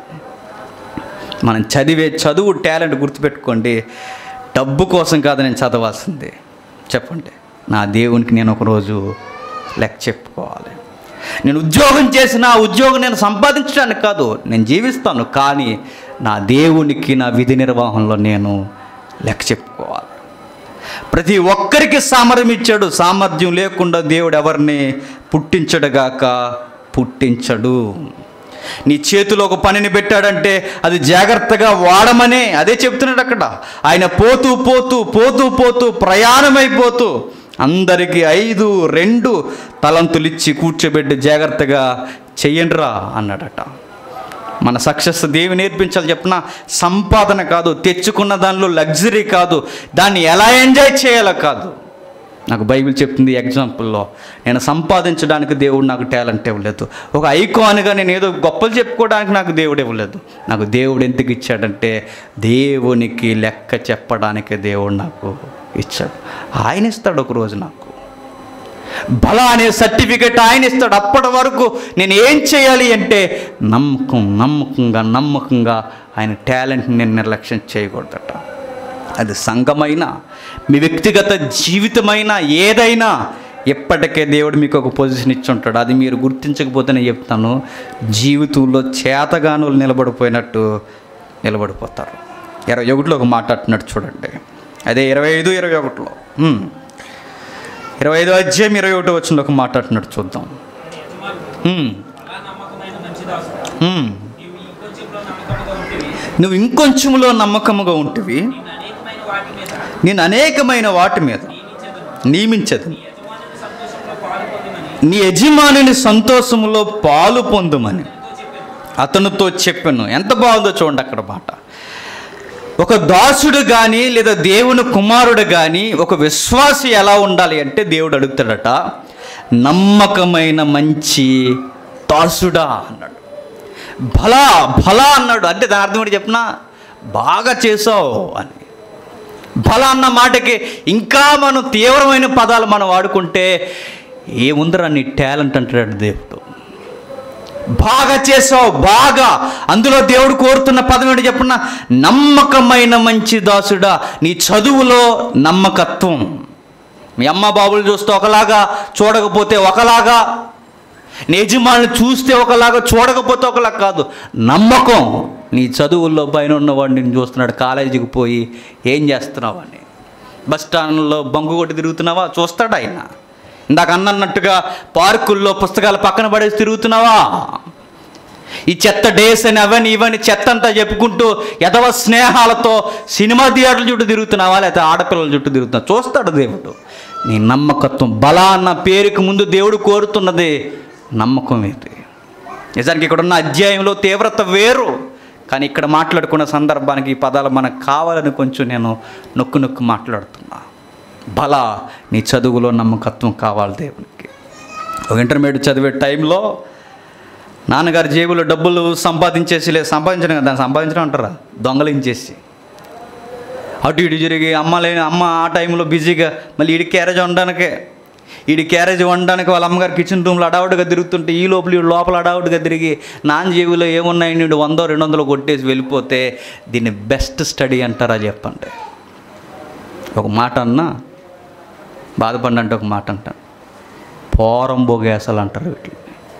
మనం చదివే చదువు టాలెంట్ గుర్తుపెట్టుకోండి డబ్బు కోసం కాదు నేను చదవాల్సింది చెప్పండి నా దేవునికి నేను ఒకరోజు లెక్క చెప్పుకోవాలి నేను ఉద్యోగం చేసిన ఆ ఉద్యోగం నేను సంపాదించడానికి కాదు నేను జీవిస్తాను కానీ నా దేవునికి నా విధి నిర్వహణలో నేను లెక్క చెప్పుకోవాలి ప్రతి ఒక్కరికి సామర్థ్యం ఇచ్చాడు సామర్థ్యం లేకుండా దేవుడు ఎవరిని పుట్టించడుగాక పుట్టించడు నీ చేతిలో ఒక పనిని పెట్టాడంటే అది జాగ్రత్తగా వాడమనే అదే చెప్తున్నాడు అక్కడ ఆయన పోతూ పోతూ పోతూ పోతూ ప్రయాణమైపోతూ అందరికీ ఐదు రెండు తలంతులు ఇచ్చి కూర్చోబెట్టి జాగ్రత్తగా చెయ్యండిరా అన్నాడట మన సక్సెస్ దేవి నేర్పించాలి చెప్పిన సంపాదన కాదు తెచ్చుకున్న దానిలో లగ్జరీ కాదు దాన్ని ఎలా ఎంజాయ్ చేయాలో కాదు నాకు బైబిల్ చెప్తుంది ఎగ్జాంపుల్లో నేను సంపాదించడానికి దేవుడు నాకు టాలెంట్ ఇవ్వలేదు ఒక ఐకాన్గా నేను ఏదో గొప్పలు చెప్పుకోవడానికి నాకు దేవుడు ఇవ్వలేదు నాకు దేవుడు ఎందుకు ఇచ్చాడంటే దేవునికి లెక్క చెప్పడానికి దేవుడు నాకు ఇచ్చాడు ఆయన ఇస్తాడు ఒక రోజు నాకు బల అనే సర్టిఫికెట్ ఆయన ఇస్తాడు అప్పటి వరకు నేను ఏం చేయాలి అంటే నమ్మకం నమ్మకంగా నమ్మకంగా ఆయన టాలెంట్ని నేను నిర్లక్ష్యం చేయకూడదట అది సంఘమైనా మీ వ్యక్తిగత జీవితమైన ఏదైనా ఎప్పటికే దేవుడు మీకు ఒక పొజిషన్ ఇచ్చి ఉంటాడు అది మీరు గుర్తించకపోతే నేను చెప్తాను జీవితంలో చేతగాను నిలబడిపోయినట్టు నిలబడిపోతారు ఇరవై ఒకటిలో ఒక మాట్లాడుతున్నాడు చూడండి అదే ఇరవై ఐదు ఇరవై ఒకటిలో హ్మ్. ఇరవై ఐదో అధ్యాయం ఇరవై ఒకటో వచ్చిన ఒక మాట్లాడుతున్నాడు చూద్దాం హ్మ్. అలా నమ్మకమైన మంచి దాసు హ్మ్. నీవు ఈ కొంచెంలో నమ్మకముగా ఉంటివి నువ్వు ఇంకొంచెములో నమ్మకముగా ఉంటివి నిన్ను అనేకమైన వాటి మీద నేను అనేకమైన వాటి మీద నియమించదు నియమించదు నీ యజమానుని సంతోషంలో పాలు పొందుమని నీ యజమానిని సంతోషములో పాలు పొందుమని ఎంతో చెప్పాను అతనితో చెప్పాను ఎంత బాగుందో చూడండి అక్కడ మాట ఒక దాసుడు కానీ లేదా దేవుని కుమారుడు కానీ ఒక విశ్వాసి ఎలా ఉండాలి అంటే దేవుడు అడుగుతాడట నమ్మకమైన మంచి దాసుడా అన్నాడు భలా భలా అన్నాడు అంటే దాని అర్థం ఏంటి చెప్పినా బాగా చేసావు అని బల అన్న మాటకి ఇంకా మనం తీవ్రమైన పదాలు మనం వాడుకుంటే ఏముందరా నీ టాలెంట్ అంటాడు దేవుడు బాగా చేసావు బాగా అందులో దేవుడు కోరుతున్న పదం ఏంటి చెప్పిన నమ్మకమైన మంచి దాసుడా నీ చదువులో నమ్మకత్వం మీ అమ్మ బాబులు చూస్తే ఒకలాగా చూడకపోతే ఒకలాగా నీ యజమానులు చూస్తే ఒకలాగా చూడకపోతే ఒకలాగా కాదు నమ్మకం నీ చదువుల్లో పైన ఉన్నవాడు నేను చూస్తున్నాడు కాలేజీకి పోయి ఏం చేస్తున్నావు అని బస్ స్టాండ్లో బంకు కొట్టి తిరుగుతున్నావా చూస్తాడు ఆయన ఇందాక అన్నట్టుగా పార్కుల్లో పుస్తకాలు పక్కన పడేసి తిరుగుతున్నావా ఈ చెత్త డేస్ అని అవని ఇవని చెత్త అంతా చెప్పుకుంటూ ఎదవ స్నేహాలతో సినిమా థియేటర్ల చుట్టూ తిరుగుతున్నావా లేకపోతే ఆడపిల్లల చుట్టూ తిరుగుతున్నావా చూస్తాడు దేవుడు నీ నమ్మకత్వం బలా అన్న పేరుకు ముందు దేవుడు కోరుతున్నది నమ్మకం ఇది నిజానికి ఇక్కడ ఉన్న అధ్యాయంలో తీవ్రత వేరు కానీ ఇక్కడ మాట్లాడుకున్న సందర్భానికి ఈ పదాలు మనకు కావాలని కొంచెం నేను నొక్కు నొక్కు మాట్లాడుతున్నా బల నీ చదువులో నమ్మకత్వం కావాలి దేవునికి ఒక ఇంటర్మీడియట్ చదివే టైంలో నాన్నగారి జేబులో డబ్బులు సంపాదించేసి లేదు సంపాదించడం కదా దాన్ని సంపాదించడం అంటారా దొంగలించేసి అటు ఇటు తిరిగి అమ్మ లేని అమ్మ ఆ టైంలో బిజీగా మళ్ళీ ఈడి క్యారేజ్ వండడానికే ఈడి క్యారేజ్ వండడానికి వాళ్ళ అమ్మగారు కిచెన్ రూమ్లో అడావుడిగా తిరుగుతుంటే ఈ లోపల ఈ లోపల అడావుడిగా తిరిగి నాన్న జేబులో ఏమున్నాయి నీడు వందో రెండు వందలు కొట్టేసి వెళ్ళిపోతే దీన్ని బెస్ట్ స్టడీ అంటారా చెప్పండి ఒక మాట అన్నా బాధపడినంటే ఒక మాట అంటాను పోరంబోగేసాలు అంటారు వీటిని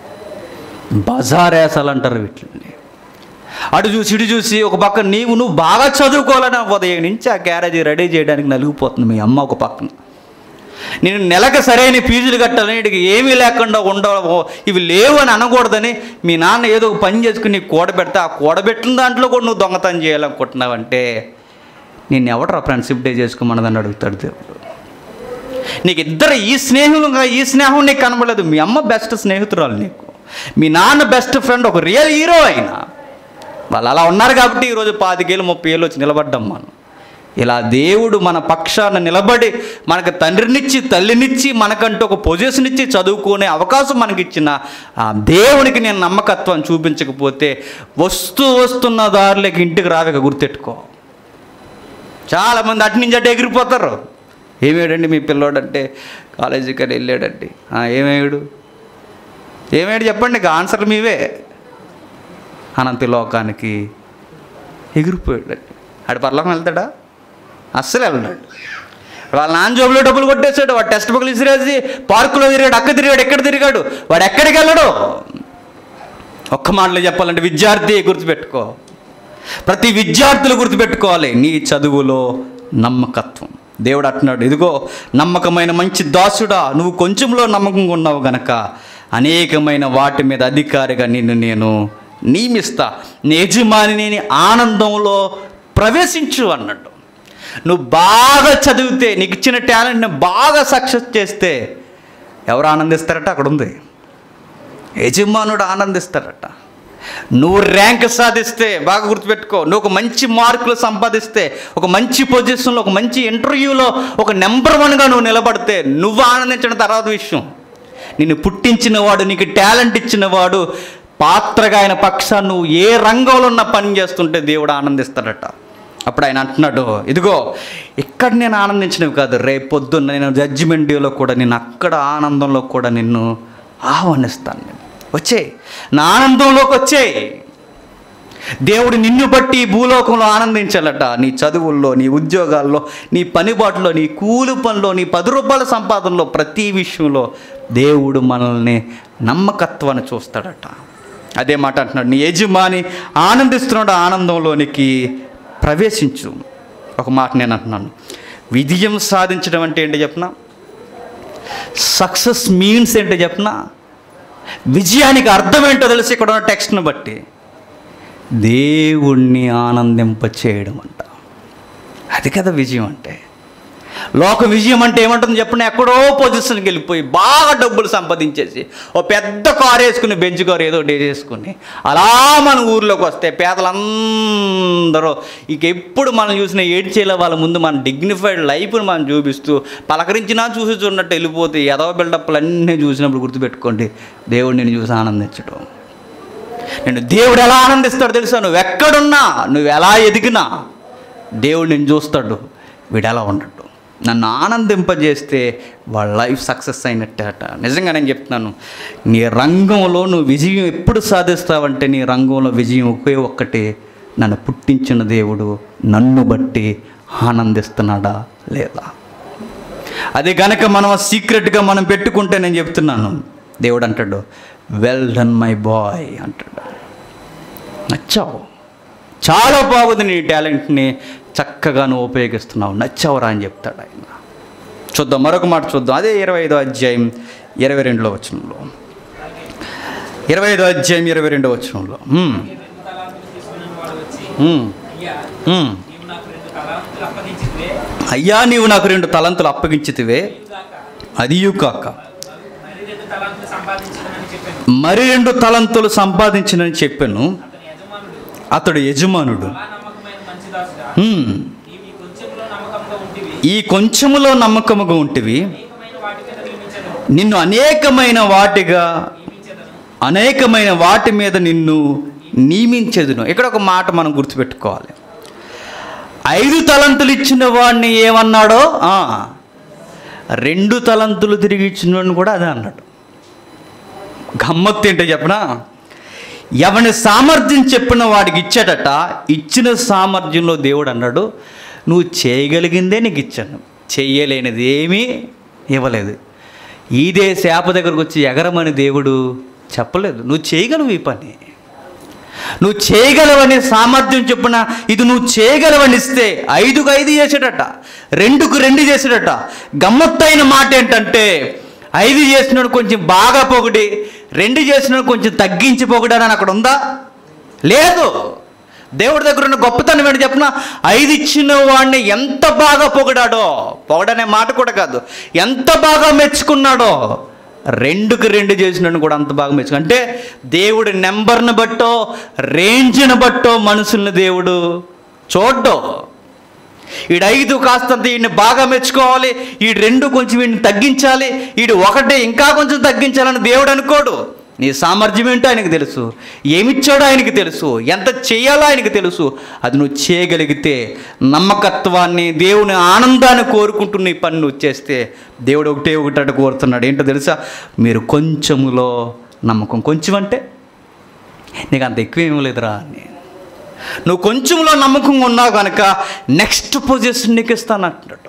బజారేసాలు అంటారు వీటిని అటు చూసి ఇటు చూసి ఒక పక్క నీవు నువ్వు బాగా చదువుకోవాలని ఉదయం నుంచి ఆ క్యారేజీ రెడీ చేయడానికి నలిగిపోతుంది మీ అమ్మ ఒక పక్కన నేను నెలకు సరైన ఫీజులు కట్టాలని వీడికి ఏమీ లేకుండా ఉండవు ఇవి లేవు అని అనకూడదని మీ నాన్న ఏదో ఒక పని చేసుకుని నీకు కూడబెడితే ఆ కూడబెట్టిన దాంట్లో కూడా నువ్వు దొంగతనం చేయాలనుకుంటున్నావంటే నేను ఎవడరా ఫ్రెండ్షిప్ డే చేసుకోమన్నదని అడుగుతాడు దేవుడు నీకు ఇద్దరు ఈ స్నేహంగా ఈ స్నేహం నీకు కనబడలేదు మీ అమ్మ బెస్ట్ స్నేహితురాలు నీకు మీ నాన్న బెస్ట్ ఫ్రెండ్ ఒక రియల్ హీరో అయినా వాళ్ళు అలా ఉన్నారు కాబట్టి ఈరోజు పాతికేళ్ళు ముప్పై ఏళ్ళు వచ్చి నిలబడ్డాం మనం ఇలా దేవుడు మన పక్షాన నిలబడి మనకు తండ్రినిచ్చి తల్లినిచ్చి మనకంటూ ఒక పొజిషన్ ఇచ్చి చదువుకునే అవకాశం మనకి ఇచ్చిన ఆ దేవునికి నేను నమ్మకత్వం చూపించకపోతే వస్తూ వస్తున్న దారిలోకి ఇంటికి రావేక గుర్తెట్టుకో చాలామంది అటు నుంచి అటు ఎగిరిపోతారు ఏమేడండి మీ పిల్లోడు అంటే కాలేజీకి అని వెళ్ళాడండి "ఆ, ఏమేయుడు ఏమేడు చెప్పండి ఇక ఆన్సర్లు మీవే అనంత లోకానికి ఎగిరిపోయాడండి ఆడు పరలోకం వెళ్తాడా అస్సలు వెళ్ళాడు వాళ్ళ నాన్న జోబులో డబ్బులు కొట్టేశాడు వాడు టెక్స్ట్ బుక్లు విసిరేసి పార్కులో తిరిగాడు అక్క తిరిగాడు ఎక్కడ తిరిగాడు వాడు ఎక్కడికి వెళ్ళడు ఒక్క మాటలో చెప్పాలంటే విద్యార్థి గుర్తుపెట్టుకో ప్రతి విద్యార్థులు గుర్తుపెట్టుకోవాలి నీ చదువులో నమ్మకత్వం దేవుడు అంటున్నాడు ఇదిగో నమ్మకమైన మంచి దాసుడా నువ్వు కొంచెంలో నమ్మకంగా ఉన్నావు గనక అనేకమైన వాటి మీద అధికారిగా నిన్ను నేను నియమిస్తా నీ యజమాని ఆనందంలో ప్రవేశించు అన్నాడు నువ్వు బాగా చదివితే నీకు ఇచ్చిన టాలెంట్ని బాగా సక్సెస్ చేస్తే ఎవరు ఆనందిస్తారట అక్కడ ఉంది యజమానుడు ఆనందిస్తారట నువ్వు ర్యాంక్ సాధిస్తే బాగా గుర్తుపెట్టుకో నువ్వు ఒక మంచి మార్కులు సంపాదిస్తే ఒక మంచి పొజిషన్లో ఒక మంచి ఇంటర్వ్యూలో ఒక నెంబర్ వన్గా నువ్వు నిలబడితే నువ్వు ఆనందించిన తర్వాత విషయం నిన్ను పుట్టించిన వాడు నీకు టాలెంట్ ఇచ్చిన వాడు పాత్రగా ఆయన పక్షాన్ని నువ్వు ఏ రంగంలో ఉన్న పని చేస్తుంటే దేవుడు ఆనందిస్తాడట అప్పుడు ఆయన అంటున్నాడు ఇదిగో ఇక్కడ నేను ఆనందించినవి కాదు రేపు పొద్దున్న నేను జడ్జిమెంట్ డేలో కూడా నేను అక్కడ ఆనందంలో కూడా నిన్ను ఆహ్వానిస్తాను నేను వచ్చే నా ఆనందంలోకి వచ్చే దేవుడు నిన్ను బట్టి ఈ భూలోకంలో ఆనందించాలట నీ చదువుల్లో నీ ఉద్యోగాల్లో నీ పనిబాటులో నీ కూలి పనిలో నీ పది రూపాయల సంపాదనలో ప్రతి విషయంలో దేవుడు మనల్ని నమ్మకత్వాన్ని చూస్తాడట అదే మాట అంటున్నాడు నీ యజమాని ఆనందిస్తున్నాడు ఆ ఆనందంలోనికి ప్రవేశించు ఒక మాట నేను అంటున్నాను విజయం సాధించడం అంటే ఏంటి చెప్పనా సక్సెస్ మీన్స్ ఏంటో చెప్పనా విజయానికి అర్థం ఏంటో తెలిసి ఇక్కడ ఉన్న టెక్స్ట్ని బట్టి దేవుణ్ణి ఆనందింపచేయడం అంట అది కదా విజయం అంటే లోక విజయం అంటే ఏమంటుంది చెప్పండి ఎక్కడో పొజిషన్కి వెళ్ళిపోయి బాగా డబ్బులు సంపాదించేసి ఓ పెద్ద కారు వేసుకుని బెంచ్ కారు ఏదో ఒకటి వేసుకుని అలా మన ఊర్లోకి వస్తే పేదలందరూ ఇక ఎప్పుడు మనం చూసిన ఏడ్చేలా వాళ్ళ ముందు మన డిగ్నిఫైడ్ లైఫ్ని మనం చూపిస్తూ పలకరించినా చూసి చూడనట్టు వెళ్ళిపోతే ఎదవ బిల్డప్లు అన్నీ చూసినప్పుడు గుర్తుపెట్టుకోండి దేవుడు నేను చూసి ఆనందించడం నేను దేవుడు ఎలా ఆనందిస్తాడు తెలుసా నువ్వు ఎక్కడున్నా నువ్వు ఎలా ఎదిగినా దేవుడు నేను చూస్తాడు వీడు ఎలా ఉండడు నన్ను ఆనందింపజేస్తే వాళ్ళ లైఫ్ సక్సెస్ అయినట్టేట నిజంగా నేను చెప్తున్నాను నీ రంగంలో నువ్వు విజయం ఎప్పుడు సాధిస్తావంటే నీ రంగంలో విజయం ఒకే ఒక్కటే నన్ను పుట్టించిన దేవుడు నన్ను బట్టి ఆనందిస్తున్నాడా లేదా అది గనక మనం సీక్రెట్గా మనం పెట్టుకుంటే నేను చెప్తున్నాను దేవుడు అంటాడు వెల్ డన్ మై బాయ్ అంటాడు నచ్చావు చాలా బాగుంది నీ టాలెంట్ని చక్కగా నువ్వు ఉపయోగిస్తున్నావు నచ్చావురా అని చెప్తాడు ఆయన చూద్దాం మరొక మాట చూద్దాం అదే ఇరవై ఐదో అధ్యాయం ఇరవై రెండులో వచనంలో ఇరవై ఐదో అధ్యాయం ఇరవై రెండో వచనంలో హ్మ్. రెండు తలాంతులు తీసుకుని వాడు వచ్చి హ్మ్. అయ్యా హ్మ్. నీవు నాకు రెండు తలాంతులు అప్పగించితే అయ్యా నీవు నాకు రెండు తలంతులు అప్పగించితివే కాక అదియు కాక మరి రెండు తలాంతులు సంపాదించదని చెప్పాను మరి రెండు తలంతులు సంపాదించినని చెప్పాను అతని యజమానుడు అతడు యజమానుడు అలా నమ్మకమైన మంచి దాసుడా హ్మ్. నీవు ఈ కొంచెంలో నమ్మకంగా ఉంటివి ఈ కొంచెములో నమ్మకముగా ఉంటివి అనేకమైన వాటి మీద నియమించను నిన్ను అనేకమైన వాటిగా నియమించదను అనేకమైన వాటి మీద నిన్ను నియమించేదును ఇక్కడ ఒక మాట మనం గుర్తుపెట్టుకోవాలి ఐదు తలంతులు ఇచ్చిన వాడిని ఏమన్నాడో ఆ, రెండు తలంతులు తిరిగి ఇచ్చిన వాడిని కూడా అదే అన్నాడు గమ్మత్తు ఏంటో చెప్పనా ఎవని సామర్థ్యం చెప్పిన వాడికి ఇచ్చాడట ఇచ్చిన సామర్థ్యంలో దేవుడు అన్నాడు నువ్వు చేయగలిగిందే నీకు ఇచ్చాను చెయ్యలేనిది ఏమీ ఇవ్వలేదు ఇదే శాప దగ్గరకు వచ్చి ఎగరమని దేవుడు చెప్పలేదు నువ్వు చేయగలవు ఈ పని నువ్వు చేయగలవని సామర్థ్యం చెప్పిన ఇది నువ్వు చేయగలవని ఇస్తే ఐదుకు ఐదు చేసాడట రెండుకు రెండు చేసాడట గమ్మత్తైన మాట ఏంటంటే ఐదు చేసినాడు కొంచెం బాగా పొగిడి రెండు చేసినాడు కొంచెం తగ్గించి పొగిడానని అక్కడ ఉందా లేదు దేవుడి దగ్గర ఉన్న గొప్పతనం ఏంటి చెప్పిన ఐదు ఇచ్చిన వాడిని ఎంత బాగా పొగిడాడో పొగడనే మాట కూడా కాదు ఎంత బాగా మెచ్చుకున్నాడో రెండుకి రెండు చేసినాడు కూడా అంత బాగా మెచ్చుకు అంటే దేవుడి నెంబర్ని బట్టో రేంజ్ని బట్టో మనుషుల్ని దేవుడు చూడ్డో ఈడు ఐదు కాస్తంత ఈయన్ని బాగా మెచ్చుకోవాలి ఈ రెండు కొంచెం వీడిని తగ్గించాలి ఈడు ఒకటే ఇంకా కొంచెం తగ్గించాలని దేవుడు అనుకోడు నీ సామర్థ్యం ఏంటో ఆయనకు తెలుసు ఏమిచ్చాడో ఆయనకి తెలుసు ఎంత చేయాలో ఆయనకి తెలుసు అది నువ్వు చేయగలిగితే నమ్మకత్వాన్ని దేవుని ఆనందాన్ని కోరుకుంటున్న ఈ పని నువ్వు చేస్తే దేవుడు ఒకటే ఒకటి కోరుతున్నాడు ఏంటో తెలుసా మీరు కొంచెములో నమ్మకం కొంచెం అంటే నీకు అంత ఎక్కువ ఏమీ లేదురా అని నువ్వు కొంచెంలో నమ్మకంగా ఉన్నావు కనుక నెక్స్ట్ పొజిషన్ నీకు ఇస్తాను అంటున్నాడు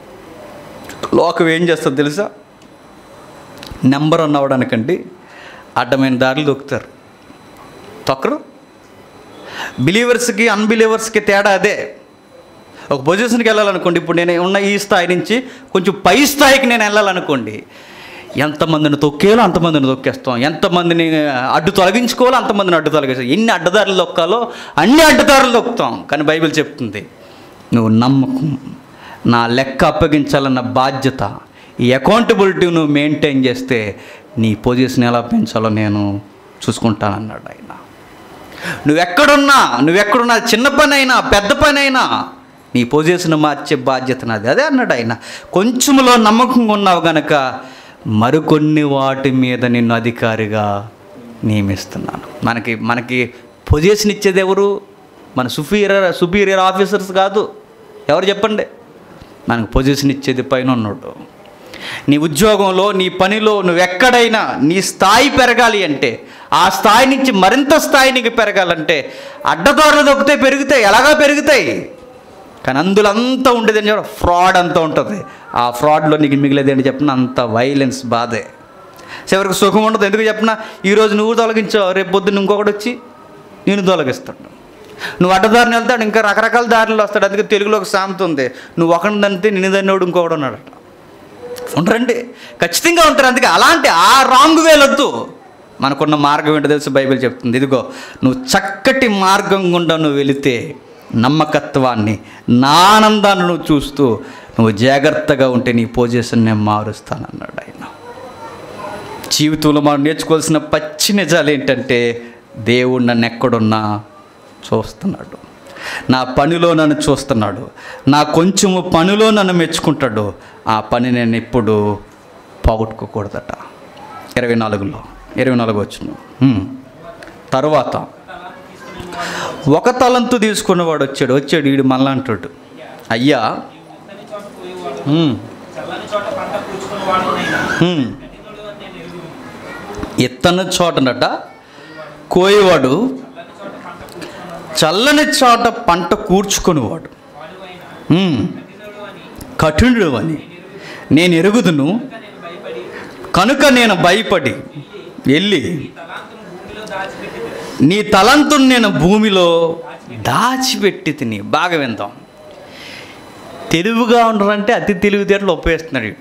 లోకం ఏం చేస్తుంది తెలుసా నెంబర్ అన్నవడానికండి అడ్డమైన దారులు దొక్కుతారు తొక్కరు బిలీవర్స్కి అన్బిలీవర్స్కి తేడా అదే ఒక పొజిషన్కి వెళ్ళాలనుకోండి ఇప్పుడు నేను ఉన్న ఈ స్థాయి నుంచి కొంచెం పై స్థాయికి నేను వెళ్ళాలనుకోండి ఎంతమందిని తొక్కేలో అంతమందిని తొక్కేస్తాం ఎంతమందిని అడ్డు తొలగించుకోవాలో అంతమందిని అడ్డు తొలగిస్తాం ఎన్ని అడ్డదారులు తొక్కాలో అన్ని అడ్డదారులు తొక్కుతాం కానీ బైబిల్ చెప్తుంది నువ్వు నమ్మకం నా లెక్క అప్పగించాలన్న బాధ్యత ఈ అకౌంటబిలిటీ నువ్వు మెయింటైన్ చేస్తే నీ పొజిషన్ ఎలా పెంచాలో నేను చూసుకుంటానన్నాడు ఆయన నువ్వెక్కడున్నా నువ్వెక్కడున్నా చిన్న పని అయినా పెద్ద పని అయినా నీ పొజిషన్ మార్చే బాధ్యత నాది అదే అన్నాడు ఆయన కొంచెంలో నమ్మకంగా ఉన్నావు గనక మరికొన్ని వాటి మీద నిన్ను అధికారిగా నియమిస్తున్నాను మనకి మనకి పొజిషన్ ఇచ్చేది ఎవరు మన సుపీరియర్ సుపీరియర్ ఆఫీసర్స్ కాదు ఎవరు చెప్పండి మనకు పొజిషన్ ఇచ్చేది పైన ఉన్నాడు నీ ఉద్యోగంలో నీ పనిలో నువ్వు ఎక్కడైనా నీ స్థాయి పెరగాలి అంటే ఆ స్థాయి నుంచి మరింత స్థాయి నీకు పెరగాలంటే అడ్డదారులు దొక్కితే పెరుగుతాయి ఎలాగా పెరుగుతాయి కానీ అందులో అంతా ఉండేది అని చెప్పి ఫ్రాడ్ అంతా ఉంటుంది ఆ ఫ్రాడ్లో నీకు మిగిలేది అని చెప్పిన అంత వైలెన్స్ బాధే చివరికి సుఖం ఉండదు ఎందుకు చెప్పిన ఈరోజు నువ్వు తొలగించావు రేపు పొద్దున్న ఇంకొకటి వచ్చి నేను తొలగిస్తాడు నువ్వు అడ్డదారిని వెళ్తాడు ఇంకా రకరకాల దారిలో వస్తాడు అందుకే తెలుగులో ఒక సామెత ఉంది నువ్వు ఒకరిని దంతే నిన్ను దన్నోడు ఇంకొకడు ఉన్నాడట ఉండరండి ఖచ్చితంగా ఉంటారు అందుకే అలాంటి ఆ రాంగ్ వేలొద్దు మనకున్న మార్గం ఏంటో తెలుసు బైబిల్ చెప్తుంది ఇదిగో నువ్వు చక్కటి మార్గం గుండా నువ్వు వెళితే నమ్మకత్వాన్ని నా ఆనందాన్ని నువ్వు చూస్తూ నువ్వు జాగ్రత్తగా ఉంటే నీ పొజిషన్ నేను మారుస్తానన్నాడు ఆయన జీవితంలో మనం నేర్చుకోవాల్సిన పచ్చి నిజాలు ఏంటంటే దేవుడు నన్ను ఎక్కడున్నా చూస్తున్నాడు నా పనిలో నన్ను చూస్తున్నాడు నా కొంచెము పనిలో నన్ను మెచ్చుకుంటాడు ఆ పని నేను ఎప్పుడు పోగొట్టుకోకూడదట ఇరవై నాలుగులో ఇరవై నాలుగు వచ్చిన తర్వాత ఒక తలంతు తీసుకున్నవాడు వచ్చాడు వచ్చాడు వీడు మళ్ళా అంటాడు అయ్యా మెత్తని చోట పోయేవాడు హ్మ్, చల్లని చోట పంట కూర్చుకుని వాడు నైనా హ్మ్. కఠినుడు అని నేను ఎరుగుదును. ఎత్తన చోటనట కోయవాడు చల్లని చోట పంట కూర్చుకున్న చల్లని చోట పంట కూర్చుకునేవాడు వాడువైన హ్మ్, కఠినుడు అని కఠినుడు అని నేను ఎరుగుదును నేను భయపడి కనుక నేను భయపడి వెళ్ళి ఈ తలాంతును భూమిలో దాచిపెట్టి నీ తలంతును నేను భూమిలో దాచిపెట్టి తిని బాగా విందాం తెలివిగా ఉండరంటే అతి తెలివితేటలు ఒప్పేస్తున్నాడు ఇటు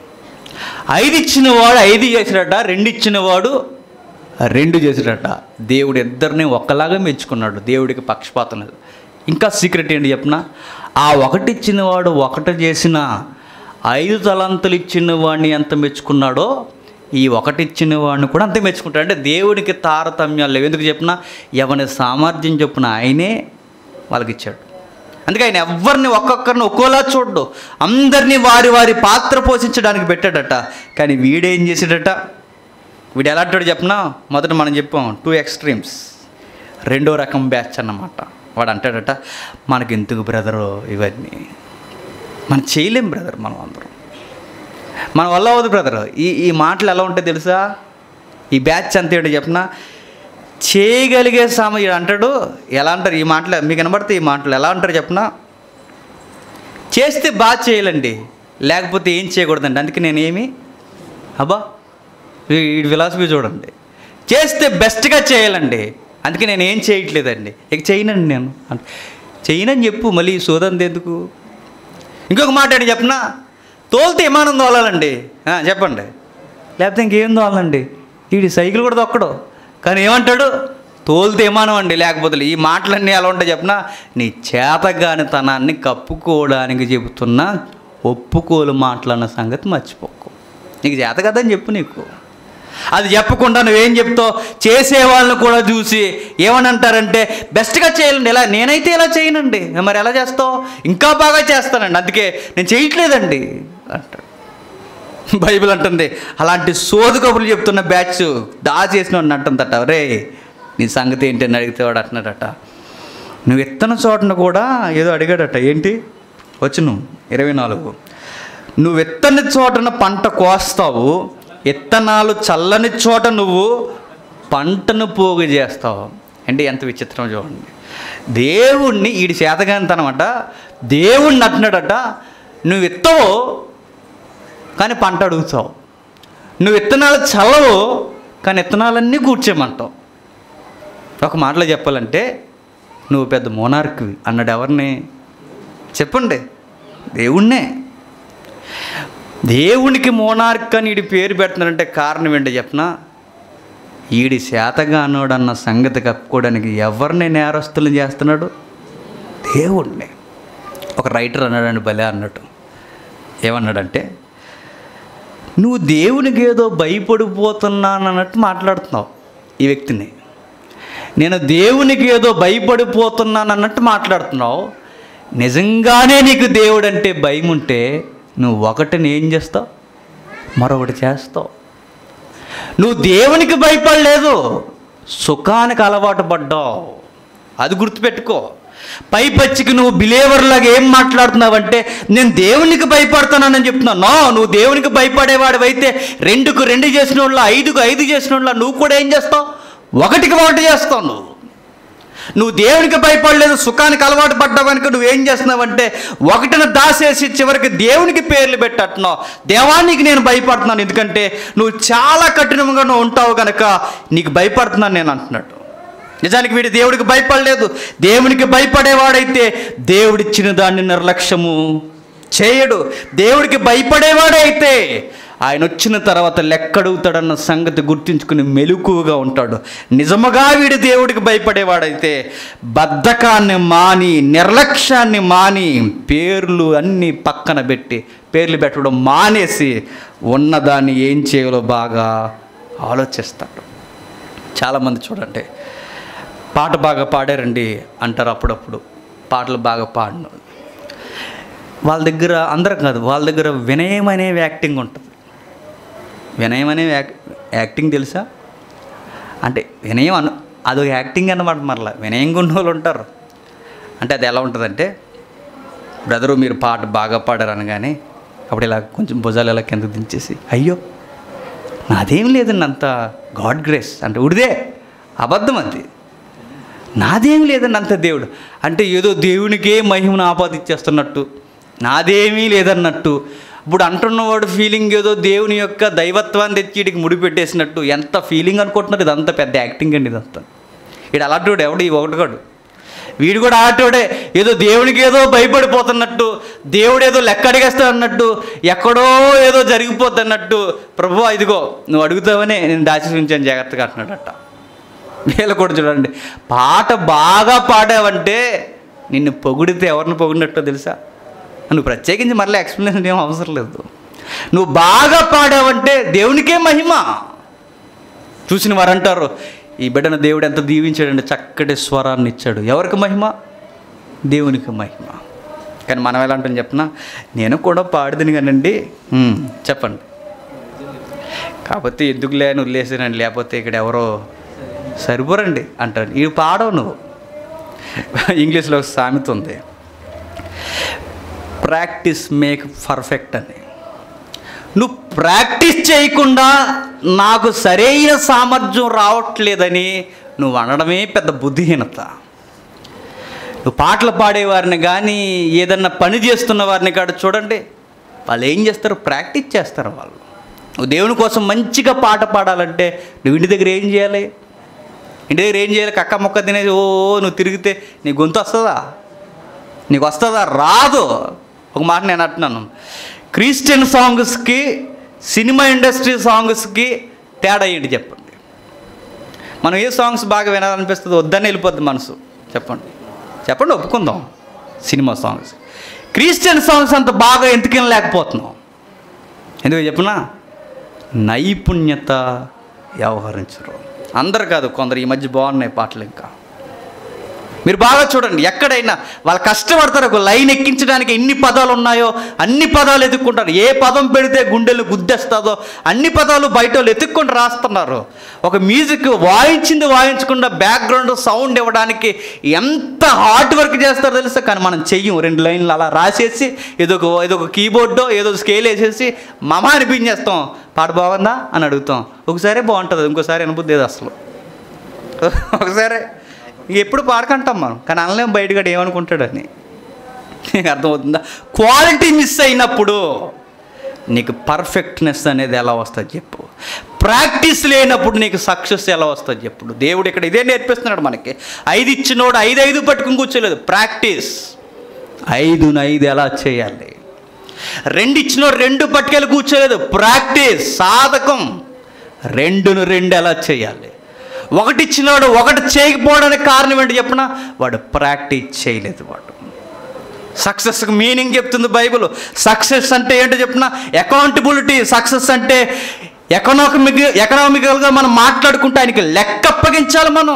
ఐదు ఇచ్చిన వాడు ఐదు చేసినట రెండు ఇచ్చిన వాడు రెండు చేసినట దేవుడు ఇద్దరిని ఒక్కలాగా మెచ్చుకున్నాడు దేవుడికి పక్షపాతం లేదు ఇంకా సీక్రెట్ ఏంటి చెప్పిన ఆ ఒకటి ఇచ్చిన వాడు ఒకటి చేసిన ఐదు తలంతులు ఇచ్చిన వాడిని ఎంత మెచ్చుకున్నాడో ఈ ఒకటి ఇచ్చిన వాడిని కూడా అంతే మెచ్చుకుంటాడు అంటే దేవుడికి తారతమ్యాలు లేవు ఎందుకు చెప్పినా ఎవరి సామర్థ్యం చొప్పున ఆయనే వాళ్ళకి ఇచ్చాడు అందుకే ఆయన ఎవరిని ఒక్కొక్కరిని ఒక్కోలా చూడ్డు అందరినీ వారి వారి పాత్ర పోషించడానికి పెట్టాడట కానీ వీడేం చేసాడట వీడు ఎలా అంటాడు చెప్పనా మొదట మనం చెప్పాం టూ ఎక్స్ట్రీమ్స్ రెండో రకం బ్యాచ్ అన్నమాట వాడు అంటాడట మనకి ఎందుకు బ్రదరు ఇవన్నీ మనం చేయలేం బ్రదర్ మనం అందరం మన వల్ల అవ్వదు బ్రదర్ ఈ ఈ మాటలు ఎలా ఉంటాయి తెలుసా ఈ బ్యాచ్ అంతే ఏంటో చెప్పనా చేయగలిగే సమయం అంటాడు ఎలా అంటారు ఈ మాటలు మీకు కనబడితే ఈ మాటలు ఎలా అంటారు చెప్పనా చేస్తే బాగా చేయాలండి లేకపోతే ఏం చేయకూడదండి అందుకే నేనేమి అబ్బా ఈ ఈ ఫిలాసఫీ చూడండి చేస్తే బెస్ట్గా చేయాలండి అందుకే నేను ఏం చేయట్లేదండి ఇక చేయనండి నేను అంట చేయనని చెప్పు మళ్ళీ ఈ సోదంది ఎందుకు ఇంకొక మాట ఏంటి చెప్పనా తోలితే విమానం తోలాలండి ఆ, చెప్పండి లేకపోతే ఇంకేం తోలాలండి వీడి సైకిల్ కూడా తొక్కడు కానీ ఏమంటాడు తోలితే విమానం అండి లేకపోతే ఈ మాటలన్నీ ఎలా ఉంటాయి చెప్పనా నీ చేతగాని తనాన్ని కప్పుకోవడానికి చెబుతున్నా ఒప్పుకోలు మాటలన్న సంగతి మర్చిపోకు నీకు చేత కదని చెప్పు నీకు అది చెప్పకుండా నువ్వేం చెప్తావు చేసే వాళ్ళని కూడా చూసి ఏమని అంటారంటే బెస్ట్గా చేయాలండి ఎలా నేనైతే ఇలా చేయనండి మరి ఎలా చేస్తావు ఇంకా బాగా చేస్తానండి అందుకే నేను చేయట్లేదండి అంటాడు బైబిల్ అంటుంది అలాంటి సోదు కబుర్లు చెప్తున్న బ్యాచ్ దా చేసిన వాడిని అంటుందట రే నీ సంగతి ఏంటి అని అడిగితే వాడు అంటున్నాడట నువ్వు ఎత్తన చోటను కూడా ఏదో అడిగాడట ఏంటి వచ్చును ఇరవై నాలుగు నువ్వు ఎత్తని చోటన పంట కోస్తావు ఇత్తనాలు చల్లని చోట నువ్వు పంటను పోగు చేస్తావు అంటే ఎంత విచిత్రం చూడండి దేవుణ్ణి ఈడి చేతగానితనమాట దేవుణ్ణి అంటున్నాడట నువ్వు ఎత్తవో కానీ పంట అడుగుతావు నువ్వు విత్తనాలు చల్లవు కానీ విత్తనాలన్నీ కూర్చోమంటావు ఒక మాటలో చెప్పాలంటే నువ్వు పెద్ద మోనార్క్వి అన్నాడు ఎవరిని చెప్పండి దేవుణ్ణే దేవునికి మోనార్క్ అని ఈడి పేరు పెట్టినారంటే కారణం ఏంటో చెప్పనా ఈడి శాతగానోడు అన్న సంగతి కప్పుకోవడానికి ఎవరిని నేరస్తులు చేస్తున్నాడు దేవుణ్ణి ఒక రైటర్ అన్నాడండి భలే అన్నట్టు ఏమన్నాడంటే నువ్వు దేవునికి ఏదో భయపడిపోతున్నాను అన్నట్టు మాట్లాడుతున్నావు ఈ వ్యక్తిని నేను దేవునికి ఏదో భయపడిపోతున్నాను అన్నట్టు మాట్లాడుతున్నావు నిజంగానే నీకు దేవుడు అంటే భయం ఉంటే నువ్వు ఒకటిని ఏం చేస్తావు మరొకటి చేస్తావు నువ్వు దేవునికి భయపడలేదు సుఖానికి అలవాటు పడ్డావు అది గుర్తుపెట్టుకో పైపచ్చికి నువ్వు బిలేవర్లాగా ఏం మాట్లాడుతున్నావంటే నేను దేవునికి భయపడుతున్నానని చెప్తున్నావు నో నువ్వు దేవునికి భయపడేవాడివైతే రెండుకు రెండు చేసిన వాళ్ళ ఐదుకు ఐదు చేసిన వాళ్ళ నువ్వు కూడా ఏం చేస్తావు ఒకటికి ఒకటి చేస్తావు నువ్వు నువ్వు దేవునికి భయపడలేదు సుఖానికి అలవాటు పడ్డావనుక నువ్వేం చేస్తున్నావంటే ఒకటిని దాసేసి చివరికి దేవునికి పేర్లు పెట్టట్టున్నావు దేవానికి నేను భయపడుతున్నాను ఎందుకంటే నువ్వు చాలా కఠినంగా నువ్వు ఉంటావు కనుక నీకు భయపడుతున్నాను నేను అంటున్నాడు నిజానికి వీడు దేవుడికి భయపడలేదు దేవునికి భయపడేవాడైతే దేవుడిచ్చిన దాన్ని నిర్లక్ష్యము చేయడు దేవుడికి భయపడేవాడైతే ఆయన వచ్చిన తర్వాత లెక్కడుగుతాడన్న సంగతి గుర్తించుకుని మెలకువగా ఉంటాడు నిజముగా వీడు దేవుడికి భయపడేవాడైతే బద్ధకాన్ని మాని నిర్లక్ష్యాన్ని మాని పేర్లు అన్నీ పక్కన పెట్టి పేర్లు పెట్టడం మానేసి ఉన్నదాన్ని ఏం చేయాలో బాగా ఆలోచిస్తాడు చాలామంది చూడండి పాట బాగా పాడారండి అంటారు అప్పుడప్పుడు పాటలు బాగా పాడిన వాళ్ళ దగ్గర అందరం కాదు వాళ్ళ దగ్గర వినయం అనే యాక్టింగ్ ఉంటుంది వినయం అనే యాక్- యాక్టింగ్ తెలుసా అంటే వినయం అను అదొక యాక్టింగ్ అన్నమాట మరలా వినయంగా ఉన్న వాళ్ళు ఉంటారు అంటే అది ఎలా ఉంటుందంటే బ్రదరు మీరు పాట బాగా పాడారు అనగానే అప్పుడు ఇలా కొంచెం భుజాలు ఇలా కిందకు దించేసి అయ్యో నాదేం లేదండి అంత గాడ్ గ్రేస్ అంటే ఉడిదే అబద్ధం అది నాదేం లేదండి అంత దేవుడు అంటే ఏదో దేవునికే మహిమను ఆపాదించేస్తున్నట్టు నాదేమీ లేదన్నట్టు ఇప్పుడు అంటున్నవాడు ఫీలింగ్ ఏదో దేవుని యొక్క దైవత్వాన్ని తెచ్చి వీడికి ముడిపెట్టేసినట్టు ఎంత ఫీలింగ్ అనుకుంటున్నారు ఇదంతా పెద్ద యాక్టింగ్ అండి ఇదంతా వీడు అలాంటి ఎవడు ఈ ఒకటిగాడు వీడు కూడా ఆటోడే ఏదో దేవునికి ఏదో భయపడిపోతున్నట్టు దేవుడు ఏదో లెక్క అడిగేస్తా అన్నట్టు ఎక్కడో ఏదో జరిగిపోద్ది అన్నట్టు ప్రభు ఇదిగో నువ్వు అడుగుతావని నేను దాచి ఉంచాను జాగ్రత్తగా అంటున్నాడట వీళ్ళు కూడా చూడండి పాట బాగా పాడావంటే నిన్ను పొగిడితే ఎవరిని పొగిడినట్టో తెలుసా నువ్వు ప్రత్యేకించి మరలా ఎక్స్ప్లెనేషన్ ఏం అవసరం లేదు నువ్వు బాగా పాడావంటే దేవునికే మహిమ చూసిన వారు అంటారు ఈ బిడ్డను దేవుడు ఎంత దీవించాడంటే చక్కటి స్వరాన్ని ఇచ్చాడు ఎవరికి మహిమ దేవునికి మహిమ కానీ మనం ఎలా అంటాం చెప్పనా నేను కూడా పాడుదిని కానండి ఉమ్, చెప్పండి కాకపోతే ఎందుకులే అని వదిలేసానండి లేకపోతే ఇక్కడ ఎవరో సరిపోరండి అంటాడు ఇవి పాడవు నువ్వు ఇంగ్లీష్లో ఒక సామెత ఉంది ప్రాక్టీస్ మేక్ పర్ఫెక్ట్ అని నువ్వు ప్రాక్టీస్ చేయకుండా నాకు సరైన సామర్థ్యం రావట్లేదని నువ్వు అనడమే పెద్ద బుద్ధిహీనత నువ్వు పాటలు పాడేవారిని కానీ ఏదన్నా పని చేస్తున్న వారిని కాడ చూడండి వాళ్ళు ఏం చేస్తారు ప్రాక్టీస్ చేస్తారు వాళ్ళు నువ్వు దేవుని కోసం మంచిగా పాట పాడాలంటే నువ్వు ఇంటి దగ్గర ఏం చేయాలి ఇంటి దగ్గర ఏం చేయాలి కక్క మొక్క తినేసి ఓ ఓ నువ్వు తిరిగితే నీ గొంతు వస్తుందా నీకు వస్తుందా రాదు ఒక మాట నేను అంటున్నాను క్రిస్టియన్ సాంగ్స్కి సినిమా ఇండస్ట్రీ సాంగ్స్కి తేడా ఏంటి చెప్పండి మనం ఏ సాంగ్స్ బాగా వినాలనిపిస్తుంది వద్దని వెళ్ళిపోద్ది మనసు చెప్పండి చెప్పండి ఒప్పుకుందాం సినిమా సాంగ్స్ క్రిస్టియన్ సాంగ్స్ అంత బాగా ఎందుకు వినలేకపోతున్నాం ఎందుకు చెప్పనా నైపుణ్యత వ్యవహరించరు అందరు కాదు కొందరు ఈ మధ్య బాగున్నాయి పాటలు ఇంకా మీరు బాగా చూడండి ఎక్కడైనా వాళ్ళు కష్టపడతారు ఒక లైన్ ఎక్కించడానికి ఎన్ని పదాలు ఉన్నాయో అన్ని పదాలు ఎత్తుక్కుంటారు ఏ పదం పెడితే గుండెలు గుద్దేస్తుందో అన్ని పదాలు బయట వాళ్ళు ఎత్తుక్కొని రాస్తున్నారు ఒక మ్యూజిక్ వాయించింది వాయించకుండా బ్యాక్గ్రౌండ్ సౌండ్ ఇవ్వడానికి ఎంత హార్డ్ వర్క్ చేస్తారో తెలుసా కానీ మనం చెయ్యం రెండు లైన్లు అలా రాసేసి ఏదో ఒక ఏదో ఒక కీబోర్డో ఏదో స్కేల్ వేసేసి మమ అనిపించేస్తాం పాట బాగుందా అని అడుగుతాం ఒకసారి బాగుంటుంది ఇంకోసారి వినబుద్ధి లేదు అసలు ఒకసారి ఇక ఎప్పుడు పాడకంటాం మనం కానీ అనలేం బయటగాడు ఏమనుకుంటాడని నీకు అర్థమవుతుందా క్వాలిటీ మిస్ అయినప్పుడు నీకు పర్ఫెక్ట్నెస్ అనేది ఎలా వస్తుంది చెప్పు ప్రాక్టీస్ లేనప్పుడు నీకు సక్సెస్ ఎలా వస్తుంది చెప్పు దేవుడు ఇక్కడ ఇదే నేర్పిస్తున్నాడు మనకి ఐదు ఇచ్చినోడు ఐదు ఐదు పట్టుకుని కూర్చోలేదు ప్రాక్టీస్ ఐదును ఐదు ఎలా చేయాలి రెండు ఇచ్చినోడు రెండు పట్టుకెళ్ళి కూర్చోలేదు ప్రాక్టీస్ సాధకం రెండును రెండు ఎలా చేయాలి ఒకటి ఇచ్చినవాడు ఒకటి చేయకపోవడానికి కారణం ఏంటి చెప్పిన వాడు ప్రాక్టీస్ చేయలేదు వాడు సక్సెస్కి మీనింగ్ చెప్తుంది బైబిల్ సక్సెస్ అంటే ఏంటో చెప్పిన అకౌంటబిలిటీ సక్సెస్ అంటే ఎకనామిక్ ఎకనామికల్గా మనం మాట్లాడుకుంటే ఆయనకి లెక్క అప్పగించాలి మనం